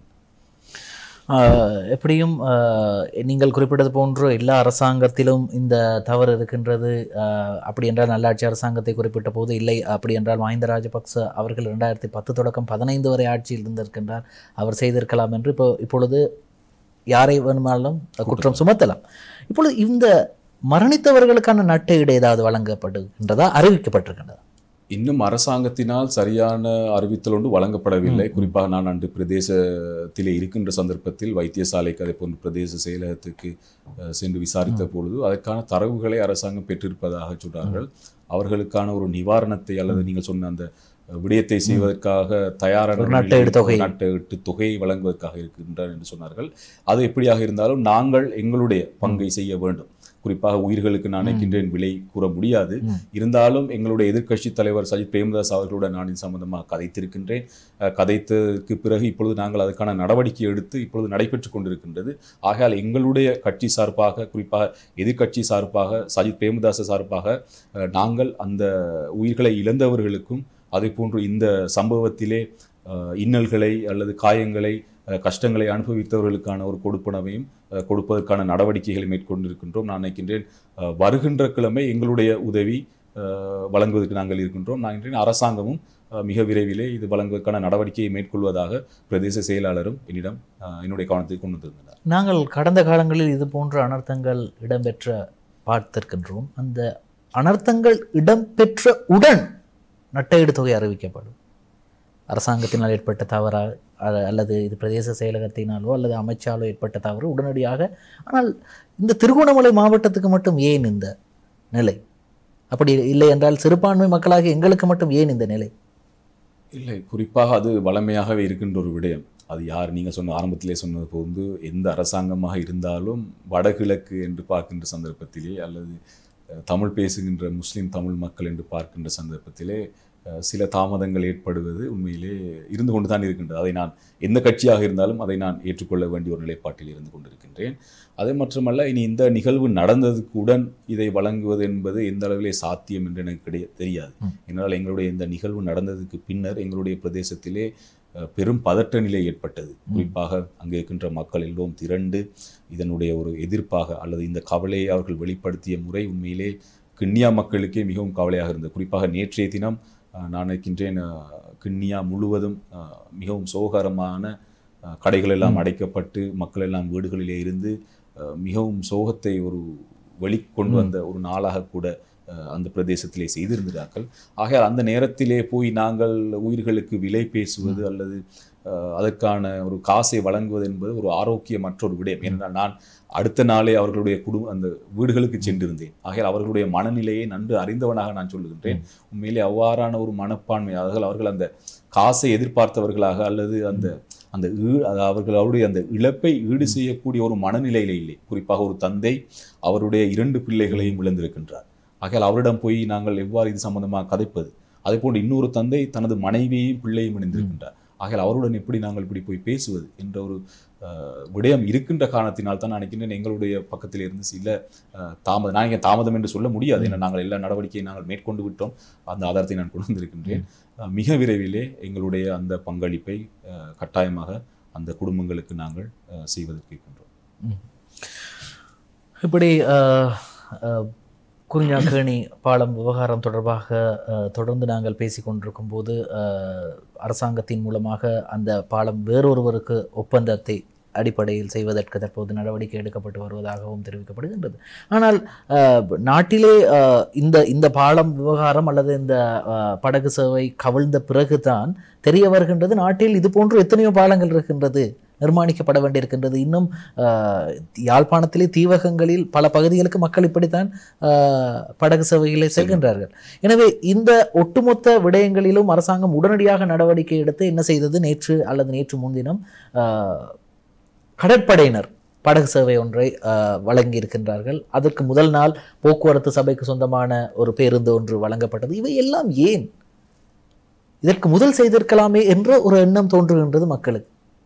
ஆஹ் எப்படியும் ஆஹ் நீங்கள் குறிப்பிட்டது போன்று எல்லா அரசாங்கத்திலும் இந்த தவறு இருக்கின்றது ஆஹ் அப்படி என்றால் நல்லாட்சி அரசாங்கத்தை குறிப்பிட்ட போது இல்லை அப்படி என்றால் மஹிந்த ராஜபக்ச அவர்கள் இரண்டாயிரத்தி பத்து தொடக்கம் பதினைந்து வரை ஆட்சியில் இருந்திருக்கின்றார் அவர் செய்திருக்கலாம் என்று இப்போ இப்பொழுது யாரை வேணுமானாலும் குற்றம் சுமத்தலாம் இப்பொழுது இந்த மரணித்தவர்களுக்கான நட்டஈடு ஏதாவது வழங்கப்படுகின்றதா அறிவிக்கப்பட்டிருக்கின்றதா இன்னும் அரசாங்கத்தினால் சரியான அறிவித்தல் ஒன்று வழங்கப்படவில்லை குறிப்பாக நான் அன்று பிரதேசத்திலே இருக்கின்ற சந்தர்ப்பத்தில் வைத்தியசாலைக்கு அதே போன்ற பிரதேச செயலகத்துக்கு அஹ், சென்று விசாரித்த பொழுது அதற்கான தரவுகளை அரசாங்கம் பெற்றிருப்பதாக சொன்னார்கள் அவர்களுக்கான ஒரு நிவாரணத்தை அல்லது நீங்கள் சொன்ன அந்த அஹ், விடயத்தை செய்வதற்காக தயாரான ஒரு நட்டஈடு தொகை. நட்டஈட்டு தொகையை வழங்குவதற்காக இருக்கின்றார் என்று சொன்னார்கள் அது எப்படியாக இருந்தாலும் நாங்கள் எங்களுடைய பங்கை செய்ய வேண்டும் குறிப்பாக உயிர்களுக்கு நான் நினைக்கின்றேன் விலை கூற முடியாது இருந்தாலும் எங்களுடைய எதிர்க்கட்சி தலைவர் சஜித் பிரேமதாஸ் அவர்களுடன் நான் இது சம்பந்தமாக கதைத்திருக்கின்றேன் அஹ், கதைத்ததற்கு பிறகு இப்பொழுது நாங்கள் அதற்கான நடவடிக்கை எடுத்து இப்பொழுது நடைபெற்றுக் கொண்டிருக்கின்றது ஆகையால் எங்களுடைய கட்சி சார்பாக குறிப்பாக எதிர்க்கட்சி சார்பாக சஜித் பிரேமதாஸ் சார்பாக அஹ், நாங்கள் அந்த உயிர்களை இழந்தவர்களுக்கும் அதே போன்று இந்த சம்பவத்திலே அஹ், இன்னல்களை அல்லது காயங்களை அஹ், கஷ்டங்களை அனுபவித்தவர்களுக்கான ஒரு கொடுப்பனவையும் அஹ், கொடுப்பதற்கான நடவடிக்கைகளை மேற்கொண்டிருக்கின்றோம் நான் நினைக்கின்றேன் அஹ், வருகின்ற கிழமை எங்களுடைய உதவி அஹ், வழங்குவதற்கு நாங்கள் இருக்கின்றோம் நான் நினைக்கிறேன் அரசாங்கமும் அஹ், மிக விரைவிலே இது வழங்குவதற்கான நடவடிக்கையை மேற்கொள்வதாக பிரதேச செயலாளரும் என்னிடம் அஹ், என்னுடைய கவனத்துக்கு கொண்டு வந்திருந்தார் நாங்கள் கடந்த காலங்களில் இது போன்ற அனர்த்தங்கள் இடம்பெற்ற பார்த்திருக்கின்றோம் அந்த அனர்த்தங்கள் இடம்பெற்ற உடன் நட்டையீடு தொகை அறிவிக்கப்படும் அரசாங்கத்தினால் ஏற்பட்ட தவறா அ- அல்லது இது பிரதேச செயலகத்தினாலோ அல்லது அமைச்சாலோ ஏற்பட்ட தவறு உடனடியாக ஆனால் இந்த திருகோணமலை மாவட்டத்துக்கு மட்டும் ஏன் இந்த நிலை அப்படி இல்லை என்றால் சிறுபான்மை மக்களாக எங்களுக்கு மட்டும் ஏன் இந்த நிலை இல்லை குறிப்பாக அது வளமையாகவே இருக்கின்ற ஒரு விடயம் அது யார் நீங்கள் சொன்ன ஆரம்பத்திலே சொன்னது போன்று எந்த அரசாங்கமாக இருந்தாலும் வடகிழக்கு என்று பார்க்கின்ற சந்தர்ப்பத்திலே அல்லது அஹ், தமிழ் பேசுகின்ற முஸ்லிம் தமிழ் மக்கள் என்று பார்க்கின்ற சந்தர்ப்பத்திலே அஹ், சில தாமதங்கள் ஏற்படுவது உண்மையிலே இருந்து கொண்டு தான் இருக்கின்றது அதை நான் எந்த கட்சியாக இருந்தாலும் அதை நான் ஏற்றுக்கொள்ள வேண்டிய ஒரு நிலைப்பாட்டில் இருந்து கொண்டிருக்கின்றேன் அது மட்டுமல்ல இனி இந்த நிகழ்வு நடந்ததுக்குடன் இதை வழங்குவது என்பது எந்த அளவிலே சாத்தியம் என்று எனக்கு கிடை தெரியாது என்னால் எங்களுடைய இந்த நிகழ்வு நடந்ததுக்கு பின்னர் எங்களுடைய பிரதேசத்திலே அஹ், பெரும் பதட்ட நிலை ஏற்பட்டது குறிப்பாக அங்கே இருக்கின்ற மக்கள் எல்லோரும் திரண்டு இதனுடைய ஒரு எதிர்ப்பாக அல்லது இந்த கவலையை அவர்கள் வெளிப்படுத்திய முறை உண்மையிலே கிண்ணியா மக்களுக்கே மிகவும் கவலையாக இருந்தது குறிப்பாக நேற்றைய தினம் அஹ், நான் நினைக்கின்றேன் அஹ், கிண்ணியா முழுவதும் அஹ், மிகவும் சோகரமான அஹ், கடைகள் எல்லாம் அடைக்கப்பட்டு மக்கள் எல்லாம் வீடுகளிலே இருந்து அஹ், மிகவும் சோகத்தை ஒரு வெளிக்கொண்டு வந்த ஒரு நாளாக கூட அஹ், அந்த பிரதேசத்திலே செய்திருந்தார்கள் ஆகையால் அந்த நேரத்திலே போய் நாங்கள் உயிர்களுக்கு விலை பேசுவது அல்லது அஹ், அதற்கான ஒரு காசை வழங்குவது என்பது ஒரு ஆரோக்கியமற்ற ஒரு விடயம் ஏனென்றால் நான் அடுத்த நாளே அவர்களுடைய குடும்ப அந்த வீடுகளுக்கு சென்றிருந்தேன் ஆகையால் அவர்களுடைய மனநிலையை நன்கு அறிந்தவனாக நான் சொல்லுகின்றேன் உண்மையிலே அவ்வாறான ஒரு மனப்பான்மை அவர்கள் அவர்கள் அந்த காசை எதிர்பார்த்தவர்களாக அல்லது அந்த அந்த ஈ- அது அவர்கள் அவருடைய அந்த இழப்பை ஈடு செய்யக்கூடிய ஒரு மனநிலையிலே இல்லை குறிப்பாக ஒரு தந்தை அவருடைய இரண்டு பிள்ளைகளையும் இழந்திருக்கின்றார் ஆகையால் அவரிடம் போய் நாங்கள் எவ்வாறு இது சம்பந்தமாக கதைப்பது அதே போன்று இன்னொரு தந்தை தனது மனைவியையும் பிள்ளையும் இணைந்திருக்கின்றார் ஆகையால் அவருடன் எப்படி நாங்கள் இப்படி போய் பேசுவது என்ற ஒரு அஹ், விடயம் இருக்கின்ற காரணத்தினால் தான் நான் நினைக்கின்றேன் எங்களுடைய பக்கத்தில் இருந்து சில அஹ், தாமதம் நான் இங்கே தாமதம் என்று சொல்ல முடியாது ஏன்னா நாங்கள் எல்லா நடவடிக்கையை நாங்கள் மேற்கொண்டு விட்டோம் அந்த ஆதாரத்தை நான் கொண்டு வந்திருக்கின்றேன் அஹ், மிக விரைவிலே எங்களுடைய அந்த பங்களிப்பை அஹ், கட்டாயமாக அந்த குடும்பங்களுக்கு நாங்கள் அஹ், செய்வதற்கு இருக்கின்றோம் இப்படி அஹ், அஹ், குறிஞ்சாக்கேணி பாலம் விவகாரம் தொடர்பாக அஹ், தொடர்ந்து நாங்கள் பேசிக் கொண்டிருக்கும் போது அஹ், அரசாங்கத்தின் மூலமாக அந்த பாலம் வேறொருவருக்கு ஒப்பந்தத்தை அடிப்படையில் செய்வதற்கு தற்போது நடவடிக்கை எடுக்கப்பட்டு வருவதாகவும் தெரிவிக்கப்படுகின்றது ஆனால் அஹ், நாட்டிலே அஹ், இந்த இந்த பாலம் விவகாரம் அல்லது இந்த அஹ், படகு சேவை கவிழ்ந்த பிறகுதான் தெரிய வருகின்றது நாட்டில் இது போன்று எத்தனையோ பாலங்கள் இருக்கின்றது நிர்மாணிக்கப்பட வேண்டியிருக்கின்றது இன்னும் அஹ், யாழ்ப்பாணத்திலே தீவகங்களில் பல பகுதிகளுக்கு மக்கள் இப்படித்தான் அஹ், படகு சேவைகளை செல்கின்றார்கள் எனவே இந்த ஒட்டுமொத்த விடயங்களிலும் அரசாங்கம் உடனடியாக நடவடிக்கை எடுத்து என்ன செய்தது நேற்று அல்லது நேற்று முன்தினம் அஹ், கடற்படையினர் படகு சேவை ஒன்றை அஹ், வழங்கியிருக்கின்றார்கள் அதற்கு முதல் நாள் போக்குவரத்து சபைக்கு சொந்தமான ஒரு பேருந்து ஒன்று வழங்கப்பட்டது இவை எல்லாம் ஏன் இதற்கு முதல் செய்திருக்கலாமே என்ற ஒரு எண்ணம் தோன்றுகின்றது மக்களுக்கு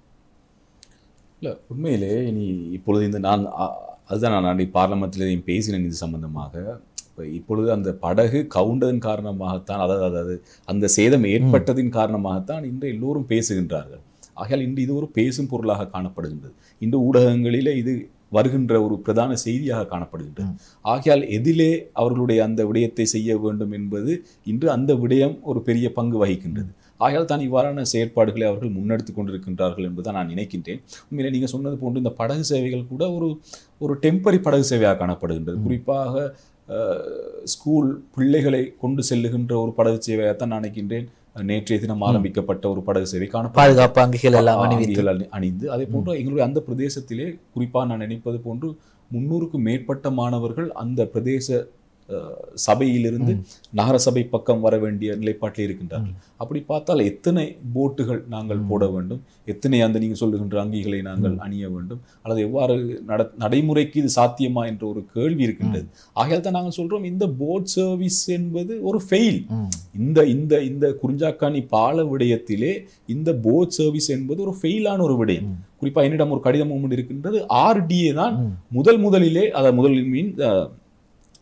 இல்லை உண்மையிலே இனி இப்பொழுது இந்த நான் அ- அதுதான் நான் அன்றைக்கு பார்லமெண்ட்டில் பேசினேன் இது சம்பந்தமாக இப்போ இப்பொழுது அந்த படகு கவுண்டதன் காரணமாகத்தான் அதாவது அதாவது அந்த சேதம் ஏற்பட்டதின் காரணமாகத்தான் இன்று எல்லோரும் பேசுகின்றார்கள் ஆகையால் இன்று இது ஒரு பேசும் பொருளாக காணப்படுகின்றது இன்று ஊடகங்களிலே இது வருகின்ற ஒரு பிரதான செய்தியாக காணப்படுகின்றது ஆகையால் எதிலே அவர்களுடைய அந்த விடயத்தை செய்ய வேண்டும் என்பது இன்று அந்த விடயம் ஒரு பெரிய பங்கு வகிக்கின்றது ஆகையால் தான் இவ்வாறான செயற்பாடுகளை அவர்கள் முன்னெடுத்து கொண்டிருக்கின்றார்கள் என்பதுதான் நான் நினைக்கின்றேன் உண்மையிலே நீங்கள் சொன்னது போன்று இந்த படகு சேவைகள் கூட ஒரு ஒரு டெம்பரரி படகு சேவையாக காணப்படுகின்றது குறிப்பாக அஹ், ஸ்கூல் பிள்ளைகளை கொண்டு செல்லுகின்ற ஒரு படகு சேவையாகத்தான் நான் நினைக்கின்றேன் நேற்றைய தினம் ஆரம்பிக்கப்பட்ட ஒரு படகு சேவை காணப்படுகிறது பாதுகாப்பு அங்கிகள் எல்லாம் அணிவித்து ஆங்கிகள் அணி- அணிந்து அதே போன்று எங்களுடைய அந்த பிரதேசத்திலே குறிப்பாக நான் நினைப்பது போன்று முன்னூறுக்கும் மேற்பட்ட மாணவர்கள் அந்த பிரதேச அஹ், சபையிலிருந்து நகர சபை பக்கம் வர வேண்டிய நிலைப்பாட்டில் இருக்கின்றார்கள் அப்படி பார்த்தால் எத்தனை போட்டுகள் நாங்கள் போட வேண்டும் எத்தனை அந்த நீங்கள் சொல்லுகின்ற அங்கிகளை நாங்கள் அணிய வேண்டும் அல்லது எவ்வாறு நட நடைமுறைக்கு இது சாத்தியமா என்ற ஒரு கேள்வி இருக்கின்றது ஆகையால் தான் நாங்கள் சொல்றோம் இந்த போட் சர்வீஸ் என்பது ஒரு ஃபெயில் ம். இந்த இந்த இந்த குறிஞ்சாக்காணி பால விடயத்திலே இந்த போட் சர்வீஸ் என்பது ஒரு ஃபெயிலான ஒரு விடயம் குறிப்பா என்னிடம் ஒரு கடிதம் ஒன்று இருக்கின்றது ஆர்டிஏ தான் முதல் முதலிலே அதாவது முதல் மீன்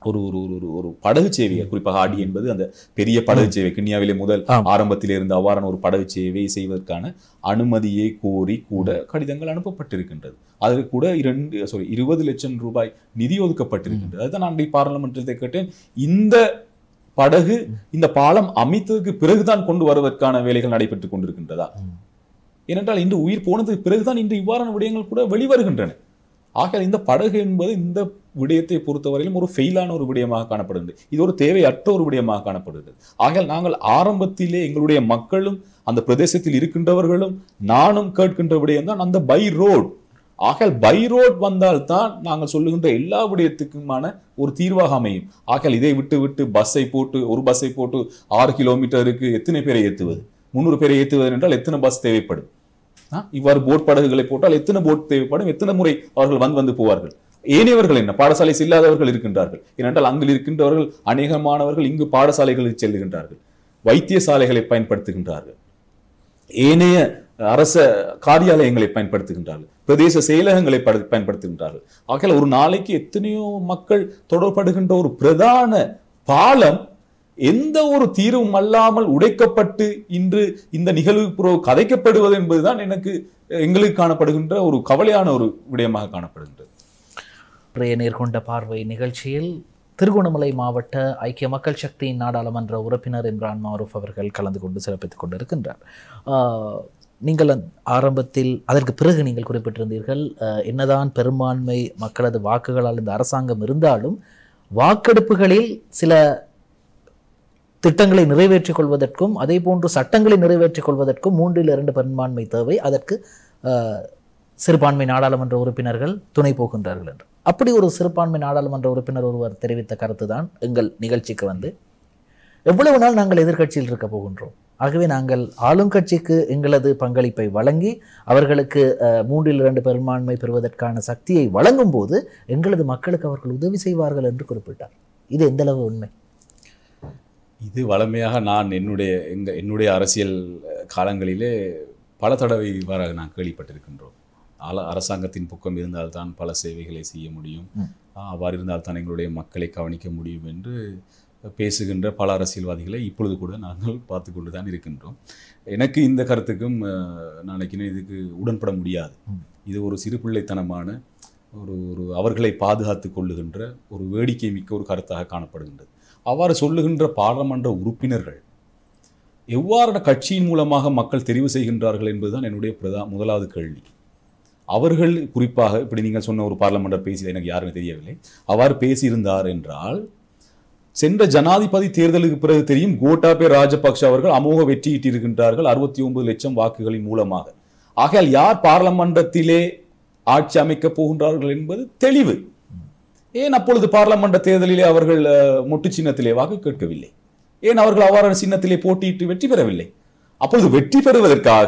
ஒரு ஒரு ஒரு ஒரு ஒரு படகு சேவை குறிப்பாக ஆடி என்பது அந்த பெரிய படகு சேவை கிண்ணியாவிலே முதல் ஆம். ஆரம்பத்தில் இருந்து அவ்வாறான ஒரு படகு சேவை செய்வதற்கான அனுமதியை கோரி கூட கடிதங்கள் அனுப்பப்பட்டிருக்கின்றது அதற்கு கூட இரண்டு சாரி இருபது லட்சம் ரூபாய் நிதி ஒதுக்கப்பட்டிருக்கின்றது அதுதான் நான் பாராளுமன்றத்தை கேட்டேன் இந்த படகு இந்த பாலம் அமைத்ததுக்கு பிறகுதான் கொண்டு வருவதற்கான வேலைகள் நடைபெற்றுக் கொண்டிருக்கின்றதா ஏனென்றால் இன்று உயிர் போனதுக்கு பிறகுதான் இன்று இவ்வாறான விடயங்கள் கூட வெளிவருகின்றன ஆகையால் இந்த படகு என்பது இந்த விடயத்தை பொறுத்தவரையிலும் ஒரு ஃபெயிலான ஒரு விடயமாக காணப்படுகிறது இது ஒரு தேவையற்ற ஒரு விடயமாக காணப்படுகிறது ஆகையால் நாங்கள் ஆரம்பத்திலே எங்களுடைய மக்களும் அந்த பிரதேசத்தில் இருக்கின்றவர்களும் நானும் கேட்கின்ற விடயம் தான் அந்த பை ரோட் ஆகையால் பை ரோட் வந்தால்தான் நாங்கள் சொல்லுகின்ற எல்லா விடயத்துக்குமான ஒரு தீர்வாக அமையும் ஆகையால் இதை விட்டு விட்டு பஸ்ஸை போட்டு ஒரு பஸ்ஸை போட்டு ஆறு கிலோமீட்டருக்கு எத்தனை பேரை ஏற்றுவது முந்நூறு பேரை ஏற்றுவது என்றால் எத்தனை பஸ் தேவைப்படும் ஆ, இவ்வாறு போட் படகுகளை போட்டால் எத்தனை போட் தேவைப்படும் எத்தனை முறை அவர்கள் வந்து வந்து போவார்கள் ஏனையவர்கள் என்ன பாடசாலை இல்லாதவர்கள் இருக்கின்றார்கள் ஏனென்றால் அங்கு இருக்கின்றவர்கள் அநேகமானவர்கள் இங்கு பாடசாலைகளுக்கு செல்லுகின்றார்கள் வைத்தியசாலைகளை பயன்படுத்துகின்றார்கள் ஏனைய அரச காரியாலயங்களை பயன்படுத்துகின்றார்கள் பிரதேச செயலகங்களை படு- பயன்படுத்துகின்றார்கள் ஆகையால் ஒரு நாளைக்கு எத்தனையோ மக்கள் தொடர்படுகின்ற ஒரு பிரதான பாலம் எந்த ஒரு தீர்வும் அல்லாமல் உடைக்கப்பட்டு இன்று இந்த நிகழ்வு புற- கதைக்கப்படுவது என்பதுதான் எனக்கு எங்களுக்கு காணப்படுகின்ற ஒரு கவலையான ஒரு விடயமாக காணப்படுகின்றது இன்றைய நேர்கொண்ட பார்வை நிகழ்ச்சியில் திருகோணமலை மாவட்ட ஐக்கிய மக்கள் சக்தியின் நாடாளுமன்ற உறுப்பினர் இம்ரான் மாரூஃப் அவர்கள் கலந்து கொண்டு சிறப்பித்துக் கொண்டிருக்கின்றார் ஆஹ், நீங்கள் அந்த- ஆரம்பத்தில் அதற்கு பிறகு நீங்கள் குறிப்பிட்டிருந்தீர்கள் ஆஹ், என்னதான் பெரும்பான்மை மக்களது வாக்குகளால் இந்த அரசாங்கம் இருந்தாலும் வாக்கெடுப்புகளில் சில திட்டங்களை நிறைவேற்றிக் கொள்வதற்கும் அதே போன்று சட்டங்களை நிறைவேற்றிக் கொள்வதற்கும் மூன்றில் இரண்டு பெரும்பான்மை தேவை அதற்கு ஆஹ், சிறுபான்மை நாடாளுமன்ற உறுப்பினர்கள் துணை போகின்றார்கள் என்று அப்படி ஒரு சிறுபான்மை நாடாளுமன்ற உறுப்பினர் ஒருவர் தெரிவித்த கருத்து தான் எங்கள் நிகழ்ச்சிக்கு வந்து எவ்வளவு நாள் நாங்கள் எதிர்க்கட்சியில் இருக்க போகின்றோம் ஆகவே நாங்கள் ஆளும் கட்சிக்கு எங்களது பங்களிப்பை வழங்கி அவர்களுக்கு அஹ், மூன்றில் இரண்டு பெரும்பான்மை பெறுவதற்கான சக்தியை வழங்கும் போது எங்களது மக்களுக்கு அவர்கள் உதவி செய்வார்கள் என்று குறிப்பிட்டார் இது எந்த அளவு உண்மை இது வளமையாக நான் என்னுடைய எங்க என்னுடைய அரசியல் காலங்களிலே பல தடவை இவ்வாறாக நான் கேள்விப்பட்டிருக்கின்றோம் அல- அரசாங்கத்தின் பக்கம் இருந்தால்தான் பல சேவைகளை செய்ய முடியும் ம். ஆஹ் அவ்வாறு இருந்தால்தான் எங்களுடைய மக்களை கவனிக்க முடியும் என்று பேசுகின்ற பல அரசியல்வாதிகளை இப்பொழுது கூட நாங்கள் பார்த்து கொண்டு தான் இருக்கின்றோம் எனக்கு இந்த கருத்துக்கும் ஆஹ், நாளைக்கு இதுக்கு உடன்பட முடியாது ம். இது ஒரு சிறுபிள்ளைத்தனமான ஒரு ஒரு அவர்களை பாதுகாத்து கொள்ளுகின்ற ஒரு வேடிக்கை மிக்க ஒரு கருத்தாக காணப்படுகின்றது அவ்வாறு சொல்லுகின்ற பாராளுமன்ற உறுப்பினர்கள் எவ்வாறான கட்சியின் மூலமாக மக்கள் தெரிவு செய்கின்றார்கள் என்பதுதான் என்னுடைய பிரதா முதலாவது கேள்வி அவர்கள் குறிப்பாக இப்படி நீங்கள் சொன்ன ஒரு பார்லமெண்டர் பேசியது எனக்கு யாருமே தெரியவில்லை அவ்வாறு பேசியிருந்தார் என்றால் சென்ற ஜனாதிபதி தேர்தலுக்கு பிறகு தெரியும் கோட்டாபே ராஜபக்ஷ அவர்கள் அமோக வெற்றியிட்டிருக்கின்றார்கள் அறுபத்தி ஒன்பது லட்சம் வாக்குகளின் மூலமாக ஆகையால் யார் பார்லமன்றத்திலே ஆட்சி அமைக்கப் போகின்றார்கள் என்பது தெளிவு ஏன் அப்பொழுது பார்லமன்ற தேர்தலிலே அவர்கள் அஹ், மொட்டு சின்னத்திலே வாக்கு கேட்கவில்லை ஏன் அவர்கள் அவ்வாறான சின்னத்திலே போட்டியிட்டு வெற்றி பெறவில்லை அப்பொழுது வெற்றி பெறுவதற்காக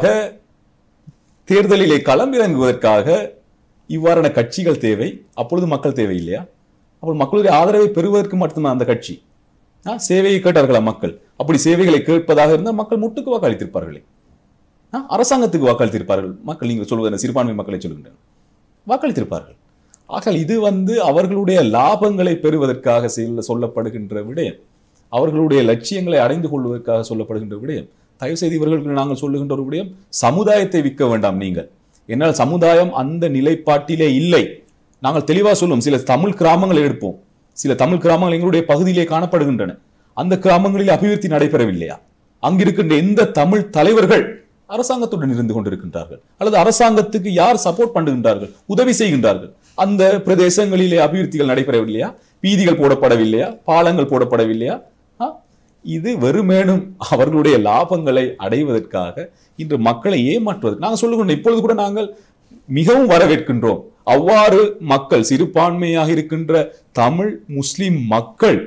தேர்தலிலே களமிறங்குவதற்காக இவ்வாறான கட்சிகள் தேவை அப்பொழுது மக்கள் தேவை இல்லையா அப்பொழுது மக்களுடைய ஆதரவை பெறுவதற்கு மட்டும்தான் அந்த கட்சி ஆ, சேவையை கேட்டார்களா மக்கள் அப்படி சேவைகளை கேட்பதாக இருந்தால் மக்கள் முட்டுக்கு வாக்களித்திருப்பார்களே ஆ, அரசாங்கத்துக்கு வாக்களித்திருப்பார்கள் மக்கள் நீங்கள் சொல்வதென்ன சிறுபான்மை மக்களை சொல்கின்றனர் வாக்களித்திருப்பார்கள் ஆக இது வந்து அவர்களுடைய லாபங்களை பெறுவதற்காக செல்ல சொல்லப்படுகின்ற விடயம் அவர்களுடைய லட்சியங்களை அடைந்து கொள்வதற்காக சொல்லப்படுகின்ற விடயம் தயவு செய்து இவர்களுக்கு நாங்கள் சொல்லுகின்ற ஒரு விடயம் சமுதாயத்தை விற்க வேண்டாம் நீங்கள் என்னால் சமுதாயம் அந்த நிலைப்பாட்டிலே இல்லை நாங்கள் தெளிவா சொல்லுவோம் சில தமிழ் கிராமங்களை எடுப்போம் சில தமிழ் கிராமங்கள் எங்களுடைய பகுதியிலே காணப்படுகின்றன அந்த கிராமங்களில் அபிவிருத்தி நடைபெறவில்லையா அங்கிருக்கின்ற எந்த தமிழ் தலைவர்கள் அரசாங்கத்துடன் இருந்து கொண்டிருக்கின்றார்கள் அல்லது அரசாங்கத்துக்கு யார் சப்போர்ட் பண்ணுகின்றார்கள் உதவி செய்கின்றார்கள் அந்த பிரதேசங்களிலே அபிவிருத்திகள் நடைபெறவில்லையா வீதிகள் போடப்படவில்லையா பாலங்கள் போடப்படவில்லையா ஆ? இது வெறுமேனும் அவர்களுடைய லாபங்களை அடைவதற்காக இன்று மக்களை ஏமாற்றுவது நாங்கள் சொல்லுகின்றோம் இப்பொழுது கூட நாங்கள் மிகவும் வரவேற்கின்றோம் அவ்வாறு மக்கள் சிறுபான்மையாக இருக்கின்ற தமிழ் முஸ்லிம் மக்கள்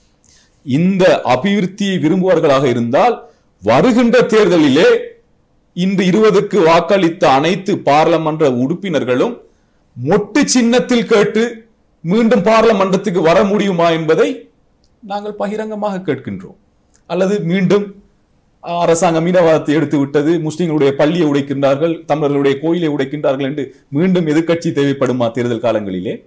இந்த அபிவிருத்தியை விரும்புவார்களாக இருந்தால் வருகின்ற தேர்தலிலே இன்று இருபதுக்கு வாக்களித்த அனைத்து பாராளுமன்ற உறுப்பினர்களும் மொட்டு சின்னத்தில் கேட்டு மீண்டும் பாராளுமன்றத்துக்கு வர முடியுமா என்பதை நாங்கள் பகிரங்கமாக கேட்கின்றோம் அல்லது மீண்டும் அஹ், அரசாங்கம் மீனவாதத்தை எடுத்து விட்டது முஸ்லிம்களுடைய பள்ளியை உடைக்கின்றார்கள் தமிழர்களுடைய கோயிலை உடைக்கின்றார்கள் என்று மீண்டும் எதிர்க்கட்சி தேவைப்படுமா தேர்தல் காலங்களிலே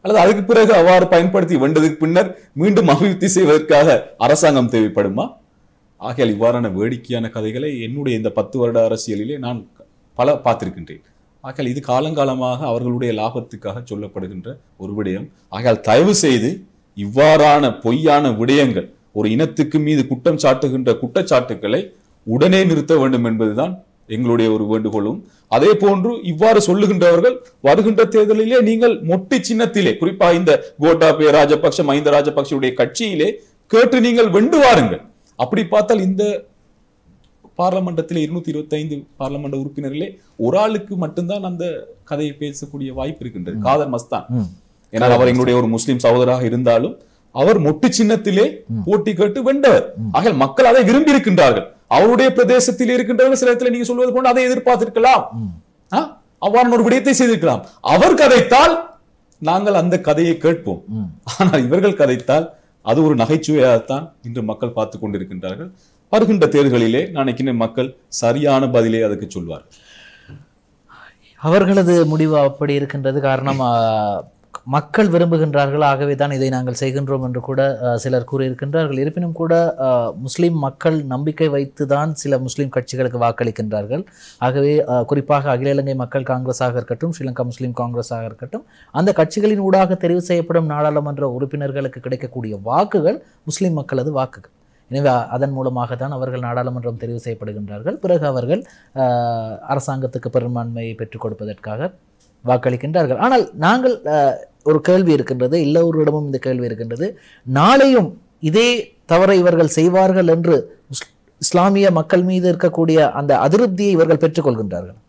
அல்லது அதுக்கு பிறகு அவ்வாறு பயன்படுத்தி வென்றதுக்கு பின்னர் மீண்டும் அபிவிருத்தி செய்வதற்காக அரசாங்கம் தேவைப்படுமா ஆகையால் இவ்வாறான வேடிக்கையான கதைகளை என்னுடைய இந்த பத்து வருட அரசியலிலே நான் பல பார்த்திருக்கின்றேன் ஆகையால் இது காலங்காலமாக அவர்களுடைய லாபத்துக்காக சொல்லப்படுகின்ற ஒரு விடயம் ஆகையால் தயவு செய்து இவ்வாறான பொய்யான விடயங்கள் ஒரு இனத்துக்கு மீது குற்றம் சாட்டுகின்ற குற்றச்சாட்டுக்களை உடனே நிறுத்த வேண்டும் என்பதுதான் எங்களுடைய ஒரு வேண்டுகோளும் அதே போன்று இவ்வாறு சொல்லுகின்றவர்கள் வருகின்ற தேர்தலிலே நீங்கள் மொட்டு சின்னத்திலே குறிப்பாக இந்த கோட்டாபே ராஜபக்ஷ மஹிந்த ராஜபக்ஷவுடைய கட்சியிலே கேட்டு நீங்கள் வெண்டு வாருங்கள் அப்படி பார்த்தால் இந்த பார்லமெண்டத்திலே இருநூத்தி இருபத்தி ஐந்து பார்லமெண்ட் உறுப்பினர்களே ஒரு ஆளுக்கு மட்டும்தான் அந்த கதையை பேசக்கூடிய வாய்ப்பு இருக்கின்றது காதர் மஸ்தான் ம். ஏன்னா அவர் எங்களுடைய ஒரு முஸ்லிம் சகோதராக இருந்தாலும் அவர் மொட்டு சின்னத்திலே போட்டி கேட்டு வென்றவர் ஆக மக்கள் அதை விரும்பி இருக்கின்றார்கள் அவருடைய பிரதேசத்தில் இருக்கின்றவர்கள் சில இடத்துல நீங்க சொல்வது போன்று அதை எதிர்பார்த்திருக்கலாம் ஆ? அவ்வாறான ஒரு விடயத்தை செய்திருக்கலாம் அவர் கதைத்தால் நாங்கள் அந்த கதையை கேட்போம் ஆனால் இவர்கள் கதைத்தால் அது ஒரு நகைச்சுவையாகத்தான் இன்று மக்கள் பார்த்து கொண்டிருக்கின்றார்கள் வருகின்ற தேர்தலிலே நான் நினைக்கிறேன் மக்கள் சரியான பதிலே அதுக்கு சொல்வார்கள் அவர்களது முடிவு அப்படி இருக்கின்றது காரணம் ஆ, மக்கள் விரும்புகின்றார்கள் ஆகவே தான் இதை நாங்கள் செய்கின்றோம் என்று கூட ஆ, சிலர் கூறியிருக்கின்றார்கள் இருப்பினும் கூட ஆ, முஸ்லிம் மக்கள் நம்பிக்கை வைத்து தான் சில முஸ்லிம் கட்சிகளுக்கு வாக்களிக்கின்றார்கள் ஆகவே ஆ, குறிப்பாக அகில இலங்கை மக்கள் காங்கிரஸாக இருக்கட்டும் ஸ்ரீலங்கா முஸ்லிம் காங்கிரஸாக இருக்கட்டும் அந்த கட்சிகளின் ஊடாக தெரிவு செய்யப்படும் நாடாளுமன்ற உறுப்பினர்களுக்கு கிடைக்கக்கூடிய வாக்குகள் முஸ்லிம் மக்களது வாக்குகள் எனவே அ- அதன் மூலமாக தான் அவர்கள் நாடாளுமன்றம் தெரிவு செய்யப்படுகின்றார்கள் பிறகு அவர்கள் ஆஹ், அரசாங்கத்துக்கு பெரும்பான்மையை பெற்றுக் கொடுப்பதற்காக வாக்களிக்கின்றார்கள் ஆனால் நாங்கள் ஆஹ், ஒரு கேள்வி இருக்கின்றது எல்லோரிடமும் இந்த கேள்வி இருக்கின்றது நாளையும் இதே தவறை இவர்கள் செய்வார்கள் என்று முஸ்- இஸ்லாமிய மக்கள் மீது இருக்கக்கூடிய அந்த அதிருப்தியை இவர்கள் பெற்றுக்கொள்கின்றார்கள்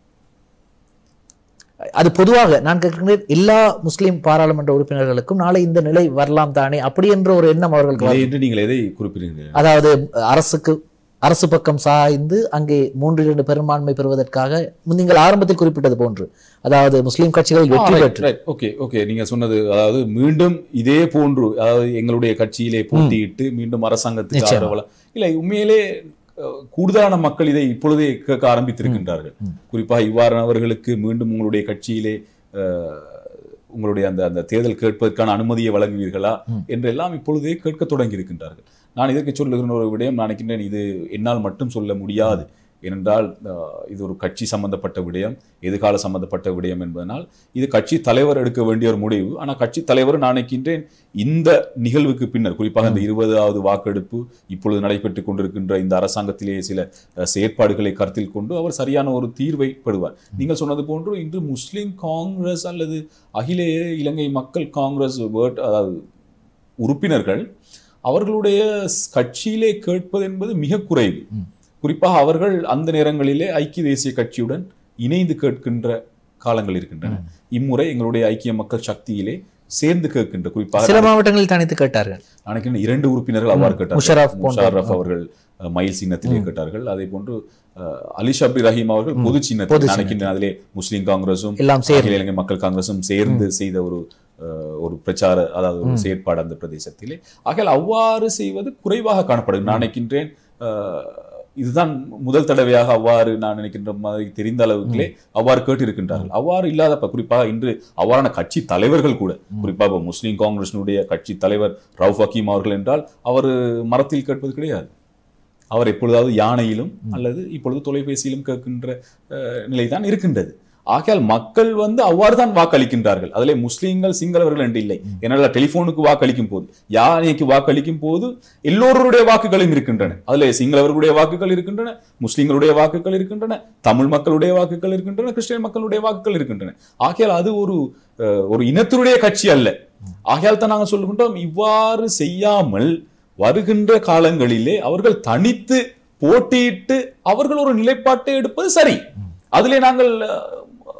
அது பொதுவாக நான் கேட்கின்றேன் எல்லா முஸ்லிம் பாராளுமன்ற உறுப்பினர்களுக்கும் நாளை இந்த நிலை வரலாம் தானே அப்படி என்ற ஒரு எண்ணம் அவர்களுக்கு இதை என்று நீங்கள் எதை குறிப்பிடுகிறீர்கள் அதாவது அரசுக்கு அரசு பக்கம் சாய்ந்து அங்கே மூன்று இரண்டு பெரும்பான்மை பெறுவதற்காக நீங்கள் ஆரம்பத்தில் குறிப்பிட்டது போன்று அதாவது முஸ்லிம் கட்சிகள் வெற்றி பெற்று ஓகே ஓகே நீங்க சொன்னது அதாவது மீண்டும் இதே போன்று அதாவது எங்களுடைய கட்சியிலே போட்டியிட்டு மீண்டும் அரசாங்கத்துக்கு நிச்சயமா. ஆதரவல இல்லை உண்மையிலே அஹ், கூடுதலான மக்கள் இதை இப்பொழுதே கேட்க ஆரம்பித்திருக்கின்றார்கள் குறிப்பாக இவ்வாறானவர்களுக்கு மீண்டும் உங்களுடைய கட்சியிலே அஹ், உங்களுடைய அந்த அந்த தேர்தல் கேட்பதற்கான அனுமதியை வழங்குவீர்களா என்றெல்லாம் இப்பொழுதே கேட்க தொடங்கி இருக்கின்றார்கள் நான் இதற்கு சொல்லுகிற ஒரு விடயம் நான் நினைக்கின்றேன் இது என்னால் மட்டும் சொல்ல முடியாது ஏனென்றால் அஹ், இது ஒரு கட்சி சம்பந்தப்பட்ட விடயம் எதிர்கால சம்பந்தப்பட்ட விடயம் என்பதனால் இது கட்சி தலைவர் எடுக்க வேண்டிய ஒரு முடிவு ஆனால் கட்சி தலைவர் நான் நினைக்கின்றேன் இந்த நிகழ்வுக்கு பின்னர் குறிப்பாக இந்த இருபதாவது வாக்கெடுப்பு இப்பொழுது நடைபெற்றுக் கொண்டிருக்கின்ற இந்த அரசாங்கத்திலே சில அஹ், செயற்பாடுகளை கருத்தில் கொண்டு அவர் சரியான ஒரு தீர்வை பெறுவார் நீங்கள் சொன்னது போன்று இன்று முஸ்லிம் காங்கிரஸ் அல்லது அகில இலங்கை மக்கள் காங்கிரஸ் வேர்ட் அதாவது உறுப்பினர்கள் அவர்களுடைய ஸ்- கட்சியிலே கேட்பது என்பது மிக குறைவு குறிப்பாக அவர்கள் அந்த நேரங்களிலே ஐக்கிய தேசிய கட்சியுடன் இணைந்து கேட்கின்ற காலங்கள் இருக்கின்றன இம்முறை எங்களுடைய ஐக்கிய மக்கள் சக்தியிலே சேர்ந்து கேட்கின்ற குறிப்பாக சில மாவட்டங்களில் தனித்து கேட்டார்கள் நினைக்கிறேன் இரண்டு உறுப்பினர்கள் அவ்வாறு கேட்டார்கள் முஷரஃப் போன்ற- முஷரஃப் அவர்கள் அஹ், மயில் சின்னத்திலே கேட்டார்கள் அதே போன்று அஹ், அலி ஷப்ரி ரஹீம் அவர்கள் பொது சின்னத்தில் நினைக்கின்றேன் அதிலே முஸ்லிம் காங்கிரஸும் எல்லாம் சேர்ந்து. அகில இலங்கை மக்கள் காங்கிரசும் சேர்ந்து செய்த ஒரு அஹ், ஒரு பிரச்சார அதாவது ஒரு செயற்பாடு அந்த பிரதேசத்திலே ஆகையால் அவ்வாறு செய்வது குறைவாக காணப்படும் நான் நினைக்கின்றேன் அஹ், இதுதான் முதல் தடவையாக அவ்வாறு நான் நினைக்கின்ற மாதிரி தெரிந்த அளவுக்குள்ளே அவ்வாறு கேட்டிருக்கின்றார்கள் அவ்வாறு இல்லாத குறிப்பாக இன்று அவ்வாறான கட்சி தலைவர்கள் கூட குறிப்பாக இப்ப முஸ்லிம் காங்கிரசினுடைய கட்சி தலைவர் ரவுஃப் ஹக்கீம் அவர்கள் என்றால் அவர் மரத்தில் கேட்பது கிடையாது அவர் எப்பொழுதாவது யானையிலும் அல்லது இப்பொழுது தொலைபேசியிலும் கேட்கின்ற அஹ், நிலைதான் இருக்கின்றது ஆகையால் மக்கள் வந்து அவ்வாறு தான் வாக்களிக்கின்றார்கள் அதிலே முஸ்லீம்கள் சிங்களவர்கள் என்று இல்லை ஏனால் டெலிபோனுக்கு வாக்களிக்கும் போது யானைக்கு வாக்களிக்கும் போது எல்லோருடைய வாக்குகளும் இருக்கின்றன அதிலே சிங்களவர்களுடைய வாக்குகள் இருக்கின்றன முஸ்லிம்களுடைய வாக்குகள் இருக்கின்றன தமிழ் மக்களுடைய வாக்குகள் இருக்கின்றன கிறிஸ்டியன் மக்களுடைய வாக்குகள் இருக்கின்றன ஆகையால் அது ஒரு அஹ், ஒரு இனத்தினுடைய கட்சி அல்ல ஆகையால் தான் நாங்கள் சொல்லுகின்றோம் இவ்வாறு செய்யாமல் வருகின்ற காலங்களிலே அவர்கள் தனித்து போட்டியிட்டு அவர்கள் ஒரு நிலைப்பாட்டை எடுப்பது சரி அதிலே நாங்கள் அஹ்,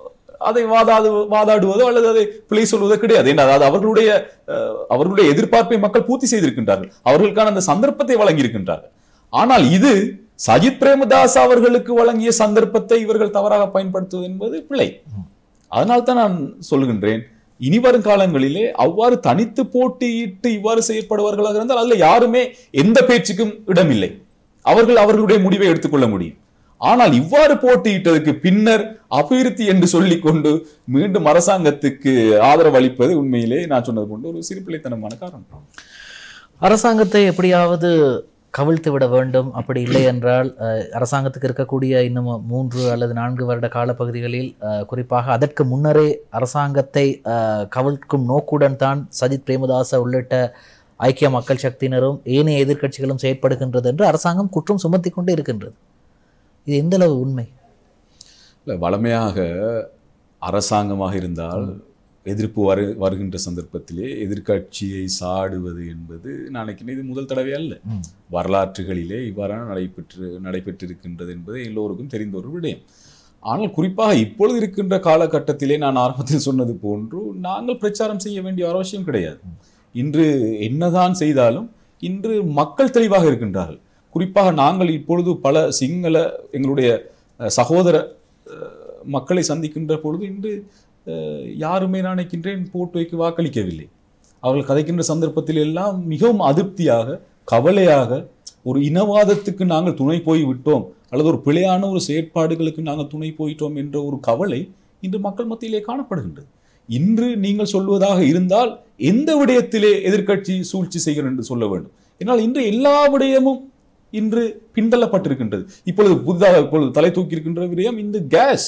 அதை வாதாடு வாதாடுவதோ அல்லது அதை பிழை சொல்வதோ கிடையாது ஏன்னா அதாவது அவர்களுடைய அஹ், அவர்களுடைய எதிர்பார்ப்பை மக்கள் பூர்த்தி செய்திருக்கின்றார்கள் அவர்களுக்கான அந்த சந்தர்ப்பத்தை வழங்கியிருக்கின்றார்கள் ஆனால் இது சஜித் பிரேமதாஸ் அவர்களுக்கு வழங்கிய சந்தர்ப்பத்தை இவர்கள் தவறாக பயன்படுத்துவது என்பது பிழை அதனால் தான் நான் சொல்கின்றேன் இனி வரும் காலங்களிலே அவ்வாறு தனித்து போட்டியிட்டு இவ்வாறு செயற்படுவார்களாக இருந்தால் அதுல யாருமே எந்த பேச்சுக்கும் இடமில்லை அவர்கள் அவர்களுடைய முடிவை எடுத்துக்கொள்ள முடியும் ஆனால் இவ்வாறு போட்டியிட்டதற்கு பின்னர் அபிவிருத்தி என்று சொல்லிக்கொண்டு மீண்டும் அரசாங்கத்துக்கு ஆதரவு அளிப்பது உண்மையிலே நான் சொன்னது போன்று ஒரு சிறுபிள்ளைத்தனமான காரணம் அரசாங்கத்தை எப்படியாவது கவிழ்த்து விட வேண்டும் அப்படி இல்லை என்றால் அஹ், அரசாங்கத்துக்கு இருக்கக்கூடிய இன்னும் மூன்று அல்லது நான்கு வருட காலப்பகுதிகளில் அஹ், குறிப்பாக அதற்கு முன்னரே அரசாங்கத்தை அஹ், கவிழ்க்கும் நோக்குடன் தான் சஜித் பிரேமதாச உள்ளிட்ட ஐக்கிய மக்கள் சக்தியினரும் ஏனைய எதிர்க்கட்சிகளும் செயற்படுகின்றது என்று அரசாங்கம் குற்றம் சுமத்தி கொண்டே இருக்கின்றது இது எந்த அளவு உண்மை இல்லை வளமையாக அரசாங்கமாக இருந்தால் எதிர்ப்பு வரு வருகின்ற சந்தர்ப்பத்திலே எதிர்க்கட்சியை சாடுவது என்பது நான் நினைக்கிறேன் இது முதல் தடவை அல்ல ம். வரலாற்றுகளிலே இவ்வாறான நடைபெற்று நடைபெற்றிருக்கின்றது என்பது எல்லோருக்கும் தெரிந்த ஒரு விடயம் ஆனால் குறிப்பாக இப்பொழுது இருக்கின்ற காலகட்டத்திலே நான் ஆரம்பத்தில் சொன்னது போன்று நாங்கள் பிரச்சாரம் செய்ய வேண்டிய அவசியம் கிடையாது இன்று என்னதான் செய்தாலும் இன்று மக்கள் தெளிவாக இருக்கின்றார்கள் குறிப்பாக நாங்கள் இப்பொழுது பல சிங்கள எங்களுடைய அஹ், சகோதர அஹ், மக்களை சந்திக்கின்ற பொழுது இன்று அஹ், யாருமே நான் நினைக்கின்றேன் போட்டுவைக்கு வாக்களிக்கவில்லை அவர்கள் கதைக்கின்ற சந்தர்ப்பத்தில் எல்லாம் மிகவும் அதிருப்தியாக கவலையாக ஒரு இனவாதத்துக்கு நாங்கள் துணை போய் விட்டோம் அல்லது ஒரு பிழையான ஒரு செயற்பாடுகளுக்கு நாங்கள் துணை போயிட்டோம் என்ற ஒரு கவலை இன்று மக்கள் மத்தியிலே காணப்படுகின்றது இன்று நீங்கள் சொல்வதாக இருந்தால் எந்த விடயத்திலே எதிர்க்கட்சி சூழ்ச்சி செய்கிறேன் என்று சொல்ல வேண்டும் என்னால் இன்று எல்லா விடயமும் இன்று பின்தள்ளப்பட்டிருக்கின்றது இப்பொழுது புதிதாக இப்பொழுது தலை தூக்கி இருக்கின்ற விடயம் இந்த கேஸ்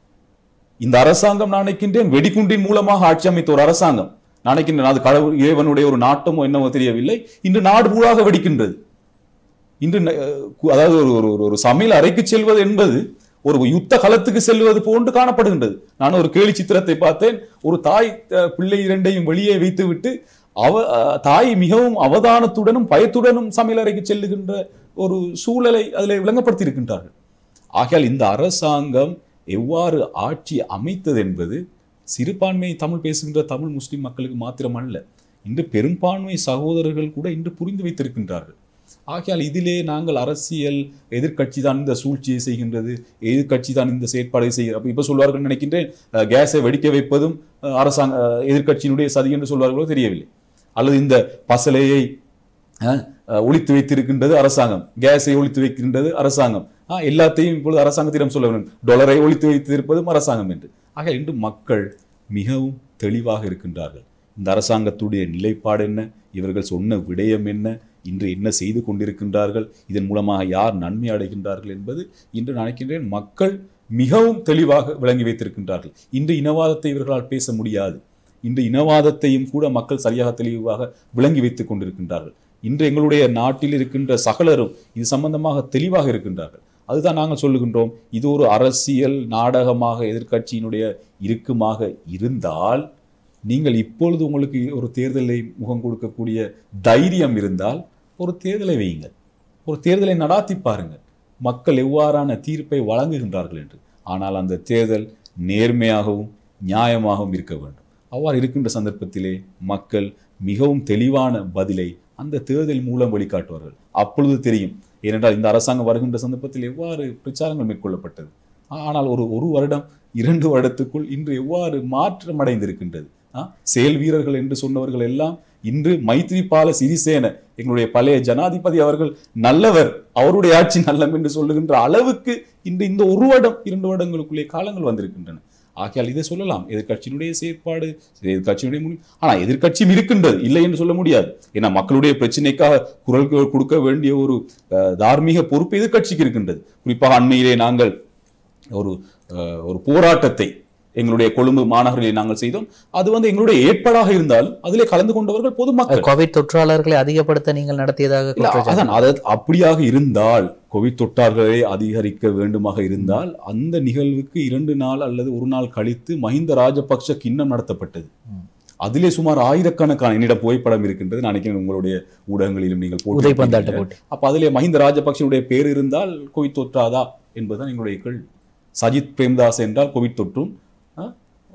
இந்த அரசாங்கம் நான் நினைக்கின்றேன் வெடிகுண்டின் மூலமாக ஆட்சி அமைத்த ஒரு அரசாங்கம் நான் நினைக்கின்றேன் அது கடவுள் இறைவனுடைய ஒரு நாட்டமோ என்னவோ தெரியவில்லை இன்று நாடு பூராக வெடிக்கின்றது இன்று ந- கு- அதாவது ஒரு ஒரு ஒரு- ஒரு சமையல் அறைக்கு செல்வது என்பது ஒரு யுத்த களத்துக்கு செல்வது போன்று காணப்படுகின்றது நான் ஒரு கேலி சித்திரத்தை பார்த்தேன் ஒரு தாய் அஹ், பிள்ளை இரண்டையும் வெளியே வைத்துவிட்டு அவ அஹ், தாய் மிகவும் அவதானத்துடனும் பயத்துடனும் சமையல் அறைக்கு செல்லுகின்ற ஒரு சூழலை அதில் விளங்கப்படுத்தி இருக்கின்றார்கள் ஆகையால் இந்த அரசாங்கம் எவ்வாறு ஆட்சி அமைத்தது என்பது சிறுபான்மை தமிழ் பேசுகின்ற தமிழ் முஸ்லிம் மக்களுக்கு மாத்திரமல்ல இன்று பெரும்பான்மை சகோதரர்கள் கூட இன்று புரிந்து வைத்திருக்கின்றார்கள் ஆகையால் இதிலே நாங்கள் அரசியல் எதிர்க்கட்சி தான் இந்த சூழ்ச்சியை செய்கின்றது எதிர்க்கட்சி தான் இந்த செயற்பாடை செய்கிறது அப்போ இப்போ சொல்வார்கள் நினைக்கின்றேன் அஹ், கேஸை வெடிக்க வைப்பதும் அஹ், அரசாங்க அஹ், எதிர்க்கட்சியினுடைய சதி என்று சொல்வார்களோ தெரியவில்லை அல்லது இந்த பசலையை அஹ், அஹ், ஒளித்து வைத்திருக்கின்றது அரசாங்கம் கேஸை ஒளித்து வைக்கின்றது அரசாங்கம் ஆ, எல்லாத்தையும் இப்பொழுது அரசாங்கத்திடம் சொல்ல வேண்டும் டாலரை ஒளித்து வைத்திருப்பதும் அரசாங்கம் என்று ஆக இன்று மக்கள் மிகவும் தெளிவாக இருக்கின்றார்கள் இந்த அரசாங்கத்துடைய நிலைப்பாடு என்ன இவர்கள் சொன்ன விடயம் என்ன இன்று என்ன செய்து கொண்டிருக்கின்றார்கள் இதன் மூலமாக யார் நன்மை அடைகின்றார்கள் என்பது இன்று நான் நினைக்கின்றேன் மக்கள் மிகவும் தெளிவாக விளங்கி வைத்திருக்கின்றார்கள் இன்று இனவாதத்தை இவர்களால் பேச முடியாது இன்று இனவாதத்தையும் கூட மக்கள் சரியாக தெளிவாக விளங்கி வைத்துக் கொண்டிருக்கின்றார்கள் இன்று எங்களுடைய நாட்டில் இருக்கின்ற சகலரும் இது சம்பந்தமாக தெளிவாக இருக்கின்றார்கள் அதுதான் நாங்கள் சொல்லுகின்றோம் இது ஒரு அரசியல் நாடகமாக எதிர்க்கட்சியினுடைய இருக்குமாக இருந்தால் நீங்கள் இப்பொழுது உங்களுக்கு ஒரு தேர்தலை முகம் கொடுக்கக்கூடிய தைரியம் இருந்தால் ஒரு தேர்தலை வையுங்கள் ஒரு தேர்தலை நடாத்தி பாருங்கள் மக்கள் எவ்வாறான தீர்ப்பை வழங்குகின்றார்கள் என்று ஆனால் அந்த தேர்தல் நேர்மையாகவும் நியாயமாகவும் இருக்க வேண்டும் அவ்வாறு இருக்கின்ற சந்தர்ப்பத்திலே மக்கள் மிகவும் தெளிவான பதிலை அந்த தேர்தல் மூலம் வெளிக்காட்டுவார்கள் அப்பொழுது தெரியும் ஏனென்றால் இந்த அரசாங்கம் வருகின்ற சந்தர்ப்பத்தில் எவ்வாறு பிரச்சாரங்கள் மேற்கொள்ளப்பட்டது ஆனால் ஒரு ஒரு வருடம் இரண்டு வருடத்துக்குள் இன்று எவ்வாறு மாற்றம் அடைந்திருக்கின்றது ஆ, செயல் வீரர்கள் என்று சொன்னவர்கள் எல்லாம் இன்று மைத்ரிபால சிறிசேன எங்களுடைய பழைய ஜனாதிபதி அவர்கள் நல்லவர் அவருடைய ஆட்சி நல்லம் என்று சொல்லுகின்ற அளவுக்கு இன்று இந்த ஒரு வருடம் இரண்டு வருடங்களுக்குள்ளே காலங்கள் வந்திருக்கின்றன ஆகையால் இதை சொல்லலாம் எதிர்க்கட்சியினுடைய செயற்பாடு எதிர்க்கட்சியினுடைய முடிவு ஆனால் எதிர்க்கட்சியும் இருக்கின்றது இல்லை என்று சொல்ல முடியாது ஏன்னா மக்களுடைய பிரச்சனைக்காக குரல் கொ- கொடுக்க வேண்டிய ஒரு அஹ், தார்மீக பொறுப்பு எதிர்க்கட்சிக்கு இருக்கின்றது குறிப்பாக அண்மையிலே நாங்கள் ஒரு அஹ், ஒரு போராட்டத்தை எங்களுடைய கொழும்பு மாநகரில் நாங்கள் செய்தோம் அது வந்து எங்களுடைய ஏற்பாடாக இருந்தாலும் அதிலே கலந்து கொண்டவர்கள் பொதுமக்கள் கோவிட் தொற்றாளர்களை அதிகப்படுத்த நீங்கள் நடத்தியதாக இல்ல, குற்றச்சாட்டு. அதான் அது அப்படியாக இருந்தால் கோவிட் தொற்றார்களை அதிகரிக்க வேண்டுமாக இருந்தால் அந்த நிகழ்வுக்கு இரண்டு நாள் அல்லது ஒரு நாள் கழித்து மஹிந்த ராஜபக்ஷ கிண்ணம் நடத்தப்பட்டது ம். அதிலே சுமார் ஆயிரக்கணக்கான என்னிடம் புகைப்படம் இருக்கின்றது நான் நினைக்கிறேன் உங்களுடைய ஊடகங்களிலும் நீங்கள் உதைப்பந்தாட்ட போட்டிருப்பீங்க. போட்டி அப்ப அதிலே மஹிந்த ராஜபக்ஷனுடைய பேர் இருந்தால் கோவிட் தொற்றாதா என்பதுதான் எங்களுடைய கேள்வி சஜித் பிரேம்தாஸ் என்றால் கோவிட் தொற்றும் ஆ?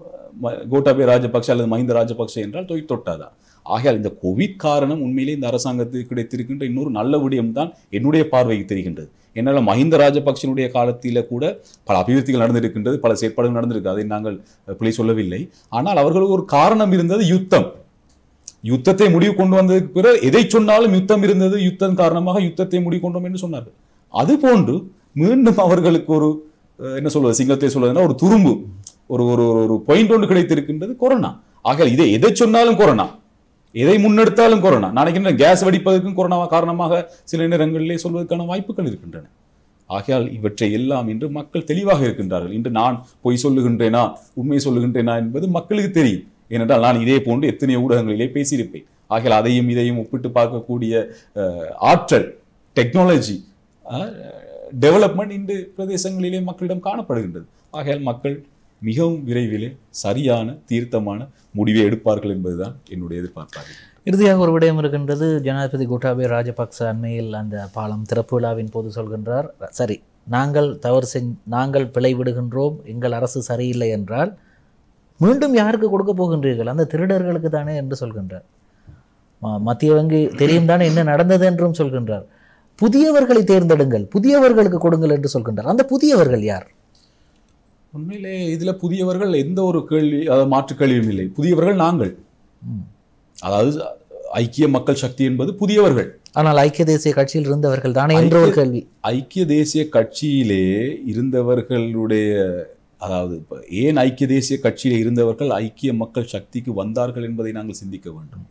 ம- கோட்டாபய ராஜபக்ஷ அல்லது மஹிந்த ராஜபக்ஷ என்றால் கோவிட் தொட்டாதா ஆகையால் இந்த கோவிட் காரணம் உண்மையிலே இந்த அரசாங்கத்துக்கு கிடைத்திருக்கின்ற இன்னொரு நல்ல விடயம் தான் என்னுடைய பார்வைக்கு தெரிகின்றது என்னால் மஹிந்த ராஜபக்ஷனுடைய காலத்தில கூட பல அபிவிருத்திகள் நடந்திருக்கின்றது பல செயற்பாடுகள் நடந்திருக்கு அதை நாங்கள் அஹ், பிழை சொல்லவில்லை ஆனால் அவர்களுக்கு ஒரு காரணம் இருந்தது யுத்தம் யுத்தத்தை முடிவு கொண்டு வந்ததுக்கு பிறகு எதை சொன்னாலும் யுத்தம் இருந்தது யுத்தம் காரணமாக யுத்தத்தை முடிவு கொண்டோம் என்று சொன்னார்கள் அதுபோன்று மீண்டும் அவர்களுக்கு ஒரு அஹ், என்ன சொல்வது சிங்கத்தை சொல்வதுன்னா ஒரு துரும்பு ஒரு ஒரு ஒரு- ஒரு பாயிண்ட் ஒன்று கிடைத்திருக்கின்றது கொரோனா ஆகையால் இதை எதை சொன்னாலும் கொரோனா எதை முன்னெடுத்தாலும் கொரோனா நான் நினைக்கின்றேன் கேஸ் வெடிப்பதற்கும் கொரோனா காரணமாக சில நேரங்களிலே சொல்வதற்கான வாய்ப்புகள் இருக்கின்றன ஆகையால் இவற்றை எல்லாம் இன்று மக்கள் தெளிவாக இருக்கின்றார்கள் இன்று நான் பொய் சொல்லுகின்றேனா உண்மை சொல்லுகின்றேனா என்பது மக்களுக்கு தெரியும் ஏனென்றால் நான் இதே போன்று எத்தனை ஊடகங்களிலே பேசியிருப்பேன் ஆகையால் அதையும் இதையும் ஒப்பிட்டு பார்க்கக்கூடிய அஹ், ஆற்றல் டெக்னாலஜி டெவலப்மெண்ட் இன்று பிரதேசங்களிலே மக்களிடம் காணப்படுகின்றது ஆகையால் மக்கள் மிகவும் விரைவிலே சரியான தீர்த்தமான முடிவை எடுப்பார்கள் என்பதுதான் என்னுடைய எதிர்பார்ப்பாக இறுதியாக ஒரு விடயம் இருக்கின்றது ஜனாதிபதி கோட்டாபய ராஜபக்ச அண்மையில் அந்த பாலம் திறப்பு விழாவின் போது சொல்கின்றார் சரி நாங்கள் தவறு செஞ் நாங்கள் பிழை விடுகின்றோம் எங்கள் அரசு சரியில்லை என்றால் மீண்டும் யாருக்கு கொடுக்க போகின்றீர்கள் அந்த திருடர்களுக்கு தானே என்று சொல்கின்றார் ம- மத்திய வங்கி தெரியும் தானே என்ன நடந்தது என்றும் சொல்கின்றார் புதியவர்களை தேர்ந்தெடுங்கள் புதியவர்களுக்கு கொடுங்கள் என்று சொல்கின்றார் அந்த புதியவர்கள் யார் உண்மையிலே இதுல புதியவர்கள் எந்த ஒரு கேள்வி அதாவது மாற்று கேள்வியும் இல்லை புதியவர்கள் நாங்கள் ம். அதாவது ஐக்கிய மக்கள் சக்தி என்பது புதியவர்கள் ஆனால் ஐக்கிய தேசிய கட்சியில் இருந்தவர்கள் தானே என்ற ஒரு கேள்வி ஐக்கிய தேசிய கட்சியிலே இருந்தவர்களுடைய அதாவது இப்ப ஏன் ஐக்கிய தேசிய கட்சியிலே இருந்தவர்கள் ஐக்கிய மக்கள் சக்திக்கு வந்தார்கள் என்பதை நாங்கள் சிந்திக்க வேண்டும்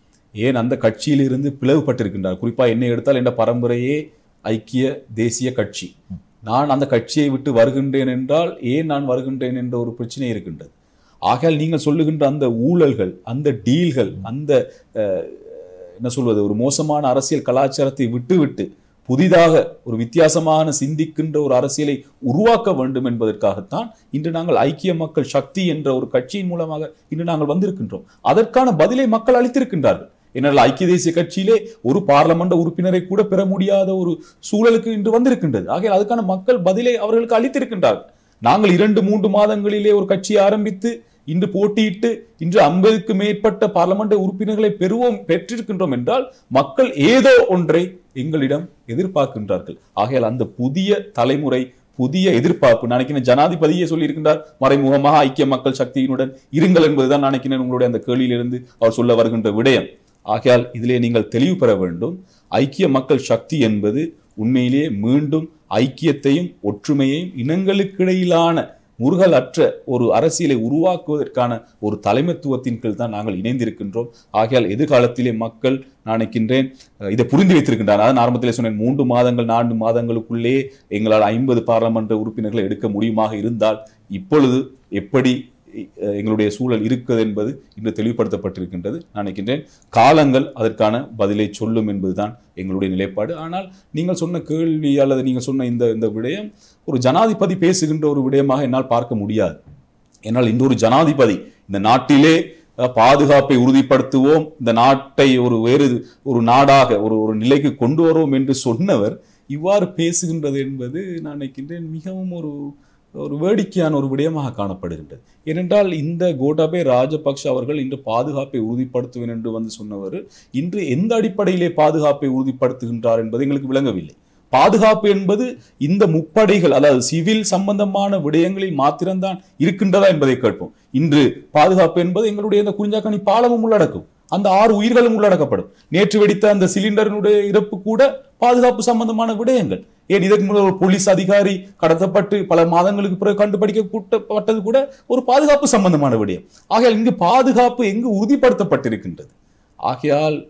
ஏன் அந்த கட்சியிலிருந்து பிளவுபட்டிருக்கின்றார் குறிப்பா என்னை எடுத்தால் என்ற பரம்பரையே ஐக்கிய தேசிய கட்சி நான் அந்த கட்சியை விட்டு வருகின்றேன் என்றால் ஏன் நான் வருகின்றேன் என்ற ஒரு பிரச்சனை இருக்கின்றது ஆகையால் நீங்கள் சொல்லுகின்ற அந்த ஊழல்கள் அந்த டீல்கள் அந்த அஹ், என்ன சொல்வது ஒரு மோசமான அரசியல் கலாச்சாரத்தை விட்டுவிட்டு புதிதாக ஒரு வித்தியாசமான சிந்திக்கின்ற ஒரு அரசியலை உருவாக்க வேண்டும் என்பதற்காகத்தான் இன்று நாங்கள் ஐக்கிய மக்கள் சக்தி என்ற ஒரு கட்சியின் மூலமாக இன்று நாங்கள் வந்திருக்கின்றோம் அதற்கான பதிலை மக்கள் அளித்திருக்கின்றார்கள் என்னால் ஐக்கிய தேசிய கட்சியிலே ஒரு பார்லமெண்ட் உறுப்பினரை கூட பெற முடியாத ஒரு சூழலுக்கு இன்று வந்திருக்கின்றது ஆகையால் அதுக்கான மக்கள் பதிலை அவர்களுக்கு அளித்திருக்கின்றார்கள் நாங்கள் இரண்டு மூன்று மாதங்களிலே ஒரு கட்சியை ஆரம்பித்து இன்று போட்டியிட்டு இன்று ஐம்பதுக்கு மேற்பட்ட பார்லமெண்ட் உறுப்பினர்களை பெறுவோம் பெற்றிருக்கின்றோம் என்றால் மக்கள் ஏதோ ஒன்றை எங்களிடம் எதிர்பார்க்கின்றார்கள் ஆகையால் அந்த புதிய தலைமுறை புதிய எதிர்பார்ப்பு நினைக்கிறேன் ஜனாதிபதியே சொல்லியிருக்கின்றார் மறைமுகமாக ஐக்கிய மக்கள் சக்தியினுடன் இருங்கள் என்பதுதான் நினைக்கிறேன் உங்களுடைய அந்த கேள்வியிலிருந்து அவர் சொல்ல வருகின்ற விடயம் ஆகையால் இதிலே நீங்கள் தெளிவு பெற வேண்டும் ஐக்கிய மக்கள் சக்தி என்பது உண்மையிலேயே மீண்டும் ஐக்கியத்தையும் ஒற்றுமையையும் இனங்களுக்கிடையிலான முருகல் அற்ற ஒரு அரசியலை உருவாக்குவதற்கான ஒரு தலைமைத்துவத்தின் கீழ் தான் நாங்கள் இணைந்திருக்கின்றோம் ஆகையால் எதிர்காலத்திலே மக்கள் நான் நினைக்கின்றேன் அஹ், இதை புரிந்து வைத்திருக்கின்றார் அதான் ஆரம்பத்திலே சொன்னேன் மூன்று மாதங்கள் நான்கு மாதங்களுக்குள்ளே எங்களால் ஐம்பது பாராளுமன்ற உறுப்பினர்களை எடுக்க முடியுமாக இருந்தால் இப்பொழுது எப்படி அஹ், எங்களுடைய சூழல் இருக்குது என்பது இன்று தெளிவுபடுத்தப்பட்டிருக்கின்றது நான் நினைக்கின்றேன் காலங்கள் அதற்கான பதிலை சொல்லும் என்பதுதான் எங்களுடைய நிலைப்பாடு ஆனால் நீங்கள் சொன்ன கேள்வி அல்லது நீங்கள் சொன்ன இந்த இந்த விடயம் ஒரு ஜனாதிபதி பேசுகின்ற ஒரு விடயமாக என்னால் பார்க்க முடியாது என்னால் இந்த ஒரு ஜனாதிபதி இந்த நாட்டிலே அஹ், பாதுகாப்பை உறுதிப்படுத்துவோம் இந்த நாட்டை ஒரு வேறு ஒரு நாடாக ஒரு ஒரு நிலைக்கு கொண்டு வருவோம் என்று சொன்னவர் இவ்வாறு பேசுகின்றது என்பது நான் நினைக்கின்றேன் மிகவும் ஒரு ஒரு வேடிக்கையான ஒரு விடயமாக காணப்படுகின்றது ஏனென்றால் இந்த கோட்டாபே ராஜபக்ஷ அவர்கள் இன்று பாதுகாப்பை உறுதிப்படுத்துவேன் என்று வந்து சொன்னவர் இன்று எந்த அடிப்படையிலே பாதுகாப்பை உறுதிப்படுத்துகின்றார் என்பது எங்களுக்கு விளங்கவில்லை பாதுகாப்பு என்பது இந்த முப்படைகள் அதாவது சிவில் சம்பந்தமான விடயங்களில் மாத்திரம்தான் இருக்கின்றதா என்பதை கேட்போம் இன்று பாதுகாப்பு என்பது எங்களுடைய இந்த குறிஞ்சாக்கணி பாலமும் உள்ளடக்கும் அந்த ஆறு உயிர்களும் உள்ளடக்கப்படும் நேற்று வெடித்த அந்த சிலிண்டரினுடைய இறப்பு கூட பாதுகாப்பு சம்பந்தமான விடயங்கள் ஏன் இதற்கு முன்னர் ஒரு போலீஸ் அதிகாரி கடத்தப்பட்டு பல மாதங்களுக்கு பிறகு கண்டுபிடிக்கப்பட்டது கூட ஒரு பாதுகாப்பு சம்பந்தமான விடயம் ஆகையால் இங்கு பாதுகாப்பு எங்கு உறுதிப்படுத்தப்பட்டிருக்கின்றது ஆகையால்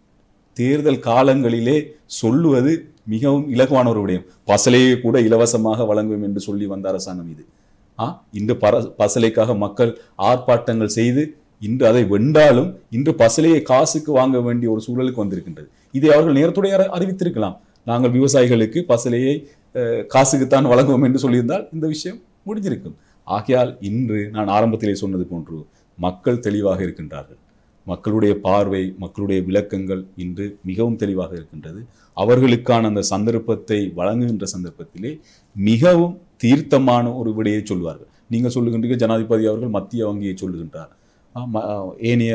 தேர்தல் காலங்களிலே சொல்லுவது மிகவும் இலகுவான ஒரு விடயம் பசலையை கூட இலவசமாக வழங்குவோம் என்று சொல்லி வந்த அரசாங்கம் இது ஆ இன்று பர பசலைக்காக மக்கள் ஆர்ப்பாட்டங்கள் செய்து இன்று அதை வென்றாலும் இன்று பசலையை காசுக்கு வாங்க வேண்டிய ஒரு சூழலுக்கு வந்திருக்கின்றது இதை அவர்கள் நேரத்துடைய அறி- அறிவித்திருக்கலாம் நாங்கள் விவசாயிகளுக்கு பசலையை அஹ், காசுக்குத்தான் வழங்குவோம் என்று சொல்லியிருந்தால் இந்த விஷயம் முடிஞ்சிருக்கும் ஆகையால் இன்று நான் ஆரம்பத்திலே சொன்னது போன்று மக்கள் தெளிவாக இருக்கின்றார்கள் மக்களுடைய பார்வை மக்களுடைய விளக்கங்கள் இன்று மிகவும் தெளிவாக இருக்கின்றது அவர்களுக்கான அந்த சந்தர்ப்பத்தை வழங்குகின்ற சந்தர்ப்பத்திலே மிகவும் தீர்த்தமான ஒரு விடையை சொல்வார்கள் நீங்கள் சொல்லுகின்றீர்கள் ஜனாதிபதி அவர்கள் மத்திய வங்கியை சொல்லுகின்றார் ஆமா, ஏனைய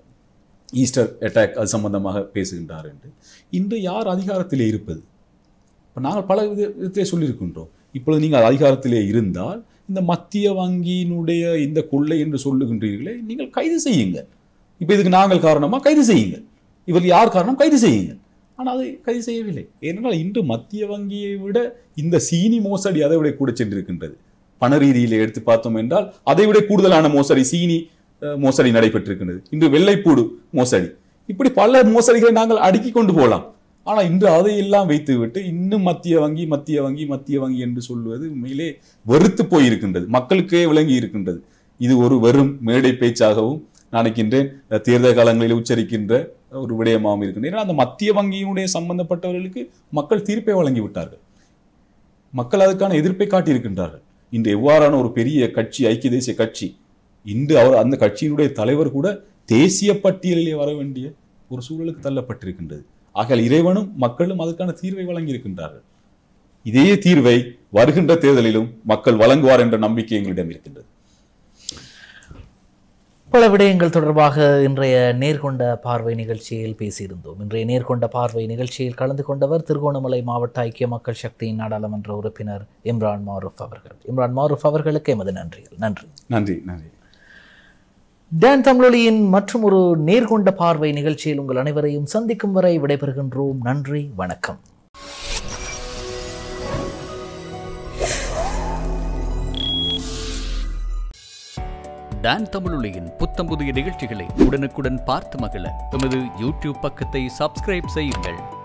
ஈஸ்டர் அட்டாக் அது சம்பந்தமாக பேசுகின்றார் என்று இன்று யார் அதிகாரத்திலே இருப்பது இப்போ நாங்கள் பல வித விதத்திலே சொல்லியிருக்கின்றோம் இப்பொழுது நீங்கள் அதிகாரத்திலே இருந்தால் இந்த மத்திய வங்கியினுடைய இந்த கொள்ளை என்று சொல்லுகின்றீர்களே நீங்கள் கைது செய்யுங்கள் இப்போ இதுக்கு நாங்கள் காரணமா கைது செய்யுங்கள் இவர் யார் காரணம் கைது செய்யுங்கள் ஆனால் அதை கைது செய்யவில்லை ஏனென்றால் இன்று மத்திய வங்கியை விட இந்த சீனி மோசடி அதை விட கூட சென்றிருக்கின்றது பண ரீதியில் எடுத்து பார்த்தோம் என்றால் அதை விட கூடுதலான மோசடி சீனி அஹ், மோசடி நடைபெற்றிருக்கின்றது இன்று வெள்ளைப்பூடு மோசடி இப்படி பல மோசடிகளை நாங்கள் அடுக்கி கொண்டு போகலாம் ஆனால் இன்று அதையெல்லாம் வைத்துவிட்டு இன்னும் மத்திய வங்கி மத்திய வங்கி மத்திய வங்கி என்று சொல்வது உண்மையிலே வெறுத்து போயிருக்கின்றது மக்களுக்கே விளங்கி இருக்கின்றது இது ஒரு வெறும் மேடை பேச்சாகவும் நினைக்கின்றேன் அஹ், தேர்தல் காலங்களில் உச்சரிக்கின்ற ஒரு விடயமாகவும் இருக்கின்றேன் ஏன்னா அந்த மத்திய வங்கியினுடைய சம்பந்தப்பட்டவர்களுக்கு மக்கள் தீர்ப்பை வழங்கி விட்டார்கள் மக்கள் அதற்கான எதிர்ப்பை காட்டியிருக்கின்றார்கள் இன்று எவ்வாறான ஒரு பெரிய கட்சி ஐக்கிய தேசிய கட்சி இன்று அவர் அந்த கட்சியினுடைய தலைவர் கூட தேசிய பட்டியலிலே வர வேண்டிய ஒரு சூழலுக்கு தள்ளப்பட்டிருக்கின்றது ஆகையால் இறைவனும் மக்களும் அதற்கான தீர்வை வழங்கியிருக்கின்றார்கள் இதே தீர்வை வருகின்ற தேர்தலிலும் மக்கள் வழங்குவார் என்ற நம்பிக்கை எங்களிடம் இருக்கின்றது பல விடயங்கள் தொடர்பாக இன்றைய நேர்கொண்ட பார்வை நிகழ்ச்சியில் பேசியிருந்தோம் இன்றைய நேர்கொண்ட பார்வை நிகழ்ச்சியில் கலந்து கொண்டவர் திருகோணமலை மாவட்ட ஐக்கிய மக்கள் சக்தியின் நாடாளுமன்ற உறுப்பினர் இம்ரான் மாரூஃப் அவர்கள் இம்ரான் மாரூஃப் அவர்களுக்கு எமது நன்றிகள் நன்றி நன்றி நன்றி டான் தமிழொலியின் மற்றும் ஒரு நேர்கொண்ட பார்வை நிகழ்ச்சியில் உங்கள் அனைவரையும் சந்திக்கும் வரை விடைபெறுகின்றோம் நன்றி வணக்கம் டான் தமிழொலியின் புத்தம் புதிய நிகழ்ச்சிகளை உடனுக்குடன் பார்த்து மகிழ எமது யூடியூப் பக்கத்தை சப்ஸ்கிரைப் செய்யுங்கள்